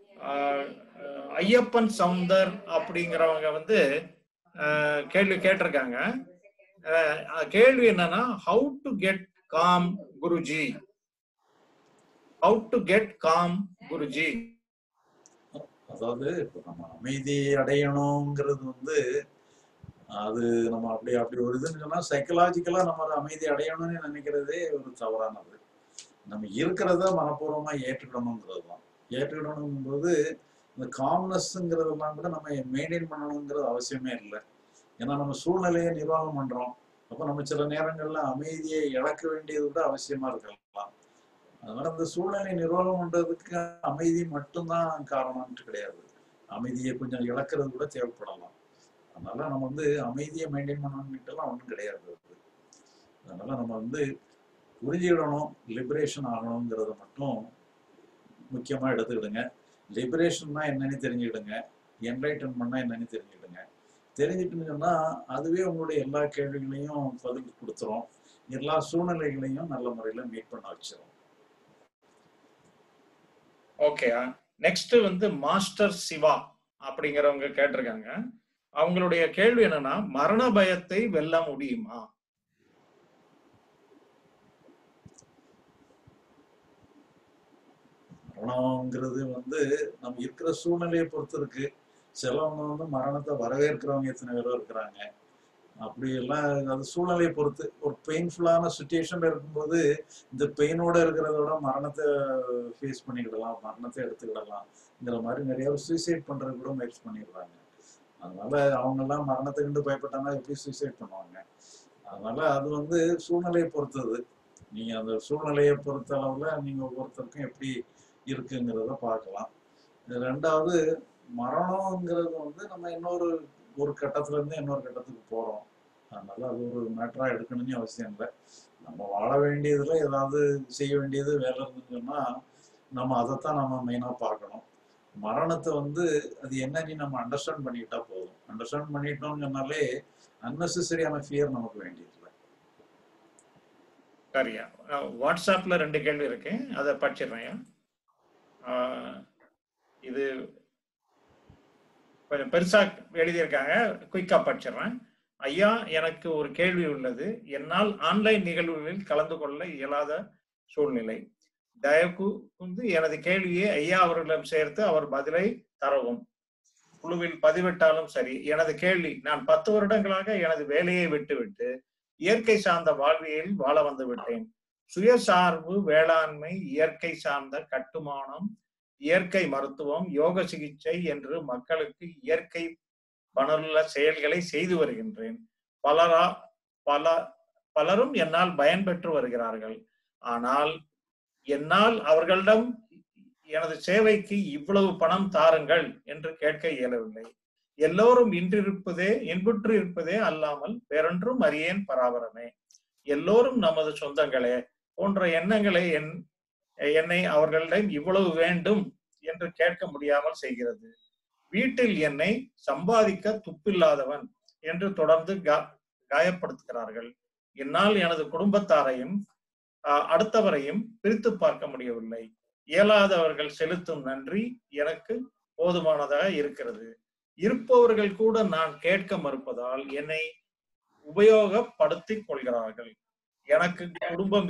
ஐயப்பன் சவுந்தர் அப்படிங்கிறவங்க வந்து அஹ், கேள்வி கேட்டிருக்காங்க அஹ், அஹ், கேள்வி என்னன்னா how to get calm Guruji how to get calm Guruji அதாவது இப்போ நம்ம அமைதி அடையணுங்கிறது வந்து அது நம்ம அப்படி அப்படி ஒரு இதுன்னு சொன்னா சைக்கலாஜிக்கலா நம்ம அதை அமைதி அடையணும்னு நினைக்கிறதே ஒரு தவறானது நம்ம இருக்கிறத மனப்பூர்வமா ஏற்றுக்கணுங்கிறது தான் ஏற்றுக்கணுங்கும் போது இந்த காம்னஸ்ங்கிறதெல்லாம் கூட நம்ம மெயின்டைன் பண்ணணுங்கிறது அவசியமே இல்லை ஏன்னா நம்ம சூழ்நிலையை நிர்வாகம் பண்றோம் அப்போ நம்ம சில நேரங்கள்ல அமைதியை இழக்க வேண்டியது கூட அவசியமா இருக்கலாம் அதனால அந்த சூழ்நிலை நிர்வாகம் பண்றதுக்கு அமைதி மட்டும்தான் காரணம்ட்டு கிடையாது அமைதியை கொஞ்சம் இழக்கிறது கூட தேவைப்படலாம் அதனால நம்ம வந்து அமைதியை மெயின்டைன் பண்ணணும்னுட்டுலாம் ஒன்றும் கிடையாது அது. அதனால நம்ம வந்து புரிஞ்சுக்கிடணும் லிபரேஷன் ஆகணுங்கிறத மட்டும் முக்கியமா எடுத்துக்கிடுங்க லிபரேஷன்னா என்னன்னு தெரிஞ்சுக்கிடுங்க என்லைட்டன்மெண்ட்னா என்னன்னு தெரிஞ்சுக்கிடுங்க தெரிஞ்சுட்டுன்னு சொன்னா அதுவே உங்களுடைய எல்லா கேள்விகளையும் பதில் கொடுத்துரும் எல்லா சூழ்நிலைகளையும் நல்ல முறையில மீட் பண்ண வச்சிரும் ஓகே நெக்ஸ்ட் வந்து மாஸ்டர் சிவா அப்படிங்கிறவங்க கேட்டிருக்காங்க அவங்களுடைய கேள்வி என்னன்னா மரண பயத்தை வெல்ல முடியுமா மரணம்ங்கிறது வந்து நம்ம இருக்கிற சூழ்நிலையை பொறுத்து இருக்கு சிலவங்க வந்து மரணத்தை வரவேற்கிறவங்க எத்தனை பேரோ இருக்கிறாங்க அப்படி எல்லாம் அது சூழ்நிலையை பொறுத்து ஒரு பெயின்ஃபுல்லான சுச்சுவேஷன்ல இருக்கும்போது இந்த பெயினோட இருக்கிறதோட மரணத்தை ஃபேஸ் பண்ணிக்கிடலாம் மரணத்தை எடுத்துக்கிடலாம்ங்கிற மாதிரி நிறைய பேர் சூசைட் பண்றது கூட முயற்சி பண்ணிடுறாங்க அதனால அவங்க எல்லாம் மரணத்தை கண்டு பயப்பட்டாங்கன்னா எப்படி சூசைட் பண்ணுவாங்க அதனால அது வந்து சூழ்நிலையை பொறுத்தது நீங்க அந்த சூழ்நிலையை பொறுத்த அளவுல நீங்க ஒவ்வொருத்தருக்கும் எப்படி இருக்குங்கிறத பார்க்கலாம் இது ரெண்டாவது மரணம்ங்கிறது வந்து நம்ம இன்னொரு ஒரு கட்டத்துல இருந்து இன்னொரு கட்டத்துக்கு போறோம் அதனால அது ஒரு மேட்டரா எடுக்கணும்னு அவசியம் இல்லை நம்ம வாழ வேண்டியதுல ஏதாவது செய்ய வேண்டியது வேலை இருந்துச்சுன்னா நம்ம அதைத்தான் நம்ம மெயினா பார்க்கணும் மரணத்தை வந்து அது என்னன்னு நம்ம அண்டர்ஸ்டாண்ட் பண்ணிக்கிட்டா போதும் அண்டர்ஸ்டாண்ட் பண்ணிட்டோம்னு சொன்னாலே அன்னெசரியான ஃபியர் நமக்கு வேண்டியதில்லை சரியா அஹ் வாட்ஸ்அப்ல ரெண்டு கேள்வி இருக்கு அதை படிச்சிடுறேன் ஆஹ் இது கொஞ்சம் பெருசா எழுதியிருக்காங்க குயிக்கா படிச்சிடுறேன் ஐயா எனக்கு ஒரு கேள்வி உள்ளது என்னால் ஆன்லைன் நிகழ்வுகளில் கலந்து கொள்ள இயலாத சூழ்நிலை தயவு வந்து எனது கேள்வியை ஐயா அவர்களிடம் சேர்த்து அவர் பதிலை தரவும் குழுவில் பதிவிட்டாலும் சரி எனது கேள்வி நான் பத்து வருடங்களாக எனது வேலையை விட்டுவிட்டு இயற்கை சார்ந்த வாழ்வியல் வாழ வந்து விட்டேன் சுயசார்பு வேளாண்மை இயற்கை சார்ந்த கட்டுமானம் இயற்கை மருத்துவம் யோக சிகிச்சை என்று மக்களுக்கு இயற்கை பணருள்ள செயல்களை செய்து வருகின்றேன் பலரா பல பலரும் என்னால் பயன்பெற்று வருகிறார்கள் ஆனால் என்னால் அவர்களிடம் எனது சேவைக்கு இவ்வளவு பணம் தாருங்கள் என்று கேட்க இயலவில்லை எல்லோரும் இன்றிருப்பதே இன்புற்று இருப்பதே அல்லாமல் வேறொன்றும் அறியேன் பராபரமே எல்லோரும் நமது சொந்தங்களே போன்ற எண்ணங்களை என் என்னை அவர்களிடம் இவ்வளவு வேண்டும் என்று கேட்க முடியாமல் செய்கிறது வீட்டில் என்னை சம்பாதிக்க துப்பில்லாதவன் என்று தொடர்ந்து கா- காயப்படுத்துகிறார்கள் என்னால் எனது குடும்பத்தாரையும் ஆஹ், அடுத்தவரையும் பிரித்து பார்க்க முடியவில்லை இயலாதவர்கள் செலுத்தும் நன்றி எனக்கு போதுமானதாக இருக்கிறது இருப்பவர்கள் கூட நான் கேட்க மறுப்பதால் என்னை உபயோகப்படுத்திக் கொள்கிறார்கள் எனக்கு குடும்பம்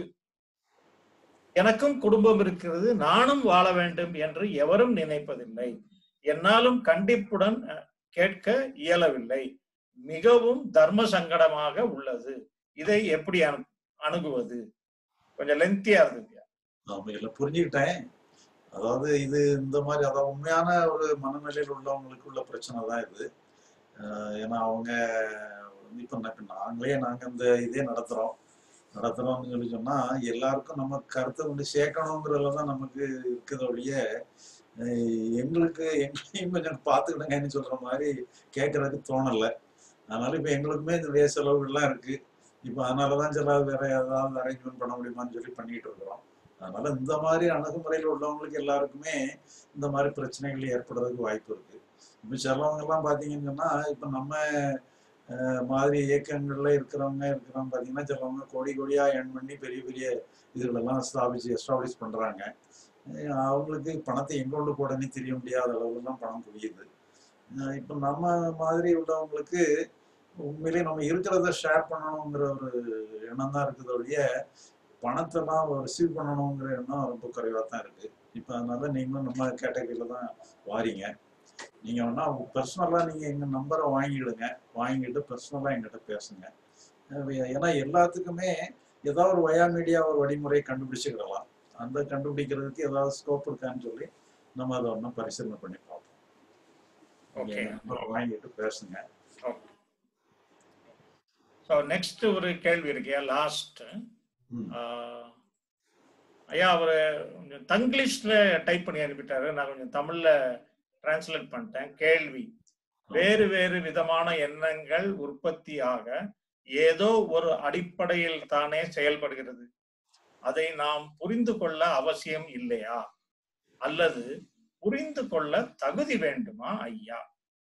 எனக்கும் குடும்பம் இருக்கிறது நானும் வாழ வேண்டும் என்று எவரும் நினைப்பதில்லை என்னாலும் கண்டிப்புடன் அஹ், கேட்க இயலவில்லை மிகவும் தர்ம சங்கடமாக உள்ளது இதை எப்படி அணு அணுகுவது கொஞ்சம் லென்த்தியா இருந்தது நாம எல்லாம் புரிஞ்சுக்கிட்டேன் அதாவது இது இந்த மாதிரி அதாவது உண்மையான ஒரு மனநிலையில் உள்ளவங்களுக்கு உள்ள பிரச்சனை தான் இது ஆஹ் ஏன்னா அவங்க வந்து இப்ப நா- நாங்களே நாங்க இந்த இதே நடத்துறோம் நடத்துறோம்னு சொல்லி சொன்னா எல்லாருக்கும் நம்ம கருத்தை கொண்டு சேர்க்கணுங்கிறதுல தான் நமக்கு இருக்குது ஒழிய அஹ் எங்களுக்கு எங்களையும் கொஞ்சம் பார்த்துக்கிடுங்கன்னு சொல்ற மாதிரி கேட்கறதுக்கு தோணலை அதனால இப்ப எங்களுக்குமே நிறைய செலவுகள்லாம் இருக்கு இப்போ அதனாலதான் சில வேற ஏதாவது அரேஞ்ச்மெண்ட் பண்ண முடியுமான்னு சொல்லி பண்ணிட்டு இருக்கிறோம் அதனால இந்த மாதிரி அணுகுமுறையில் உள்ளவங்களுக்கு எல்லாருக்குமே இந்த மாதிரி பிரச்சனைகள் ஏற்படுறதுக்கு வாய்ப்பு இருக்கு இப்போ சிலவங்க எல்லாம் பாத்தீங்கன்னு சொன்னா இப்ப நம்ம அஹ், மாதிரி இயக்கங்கள்ல இருக்கிறவங்க இருக்கிறவங்க பாத்தீங்கன்னா சிலவங்க கோடி கோடியா எர்ன் பண்ணி பெரிய பெரிய இதுகளெல்லாம் ஸ்தாபிச்சு எஸ்டாப்ளிஷ் பண்றாங்க அஹ், அவங்களுக்கு பணத்தை எங்க கொண்டு போடனே தெரிய முடியாத அளவுல தான் பணம் புரியுது அஹ், இப்ப நம்ம மாதிரி உள்ளவங்களுக்கு உண்மையிலேயே நம்ம இருக்கிறத ஷேர் பண்ணணுங்கிற ஒரு எண்ணம் தான் இருக்குது ஒழிய பணத்தெல்லாம் ரிசீவ் பண்ணணுங்கிற எண்ணம் ரொம்ப குறைவாக தான் இருக்கு இப்போ அதனால நீங்களும் நம்ம கேட்டகரியில தான் வாரீங்க நீங்க வேணா பர்சனலா நீங்க எங்க நம்பரை வாங்கிடுங்க வாங்கிட்டு பர்சனலா எங்கிட்ட பேசுங்க அஹ் ஏன்னா எல்லாத்துக்குமே ஏதாவது ஒரு வயா மீடியா ஒரு வழிமுறையை கண்டுபிடிச்சுக்கிடலாம் அந்த கண்டுபிடிக்கிறதுக்கு ஏதாவது ஸ்கோப் இருக்கான்னு சொல்லி நம்ம அதை ஒன்றும் பரிசீலனை பண்ணி பார்ப்போம் நீங்க ஓகே எங்க நம்பரை வாங்கிட்டு பேசுங்க ஸோ நெக்ஸ்ட் ஒரு கேள்வி இருக்கு லாஸ்ட் ஐயா அவர் கொஞ்சம் தங்கிலீஷ்ல டைப் பண்ணி அனுப்பிட்டாரு நான் கொஞ்சம் தமிழ்ல டிரான்ஸ்லேட் பண்ணிட்டேன் கேள்வி வேறு வேறு விதமான எண்ணங்கள் உற்பத்தியாக ஏதோ ஒரு அடிப்படையில் தானே செயல்படுகிறது அதை நாம் புரிந்து கொள்ள அவசியம் இல்லையா அல்லது புரிந்து கொள்ள தகுதி வேண்டுமா ஐயா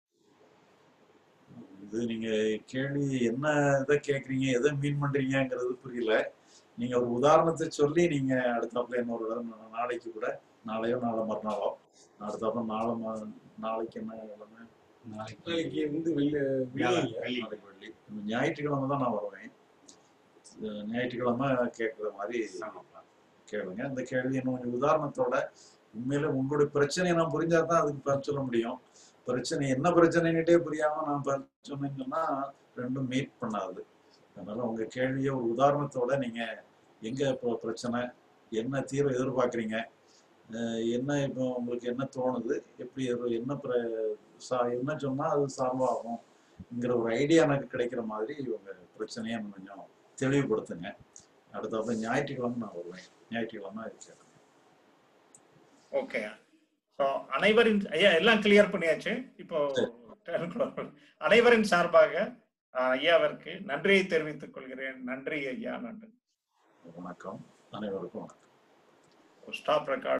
இது நீங்க கேள்வி என்ன இதை கேக்குறீங்க எதை மீன் பண்றீங்கங்கிறது புரியல நீங்க ஒரு உதாரணத்தை சொல்லி நீங்க அடுத்தாப்புல இன்னொரு தடவை நாளைக்கு கூட நாளையோ நாளை மறுநாளோ அடுத்தாப்புல நாளை ம- நாளைக்கு என்ன கிழமை நாளைக்கு வந்து வெள்ளி வெள்ளி நாளைக்கு வெள்ளி ஞாயிற்றுக்கிழமை தான் நான் வருவேன் அஹ் ஞாயிற்றுக்கிழமை கேட்குற மாதிரி கேளுங்க இந்த கேள்வி இன்னும் கொஞ்சம் உதாரணத்தோட உண்மையில உங்களுடைய பிரச்சனையை நான் புரிஞ்சா தான் அதுக்கு பதில் சொல்ல முடியும் பிரச்சனை என்ன பிரச்சனைன்னுட்டே புரியாம நான் பதில் சொன்னேன்னு சொன்னா ரெண்டும் மீட் பண்ணாது அதனால உங்க கேள்வியை ஒரு உதாரணத்தோட நீங்க எங்க இப்போ பிரச்சனை என்ன தீர்வு எதிர்பார்க்குறீங்க அஹ் என்ன இப்போ உங்களுக்கு என்ன தோணுது எப்படி எது- என்ன பிர- சா- என்ன சொன்னா அது சால்வ் ஆகும்ங்கிற ஒரு ஐடியா எனக்கு கிடைக்கிற மாதிரி உங்க பிரச்சனையை இன்னும் கொஞ்சம் தெளிவுபடுத்துங்க அடுத்தாப்புல ஞாயிற்றுக்கிழமை நான் வருவேன் ஞாயிற்றுக்கிழமை இது கேட்குறேன் ஓகே ஸோ அனைவரின் ஐயா எல்லாம் கிளியர் பண்ணியாச்சு இப்போ அனைவரின் சார்பாக ஆஹ், ஐயாவிற்கு நன்றியை தெரிவித்துக் கொள்கிறேன் நன்றி ஐயா நன்றி வணக்கம் அனைவருக்கும் வணக்கம் ஸ்டாப் ரெக்கார்ட்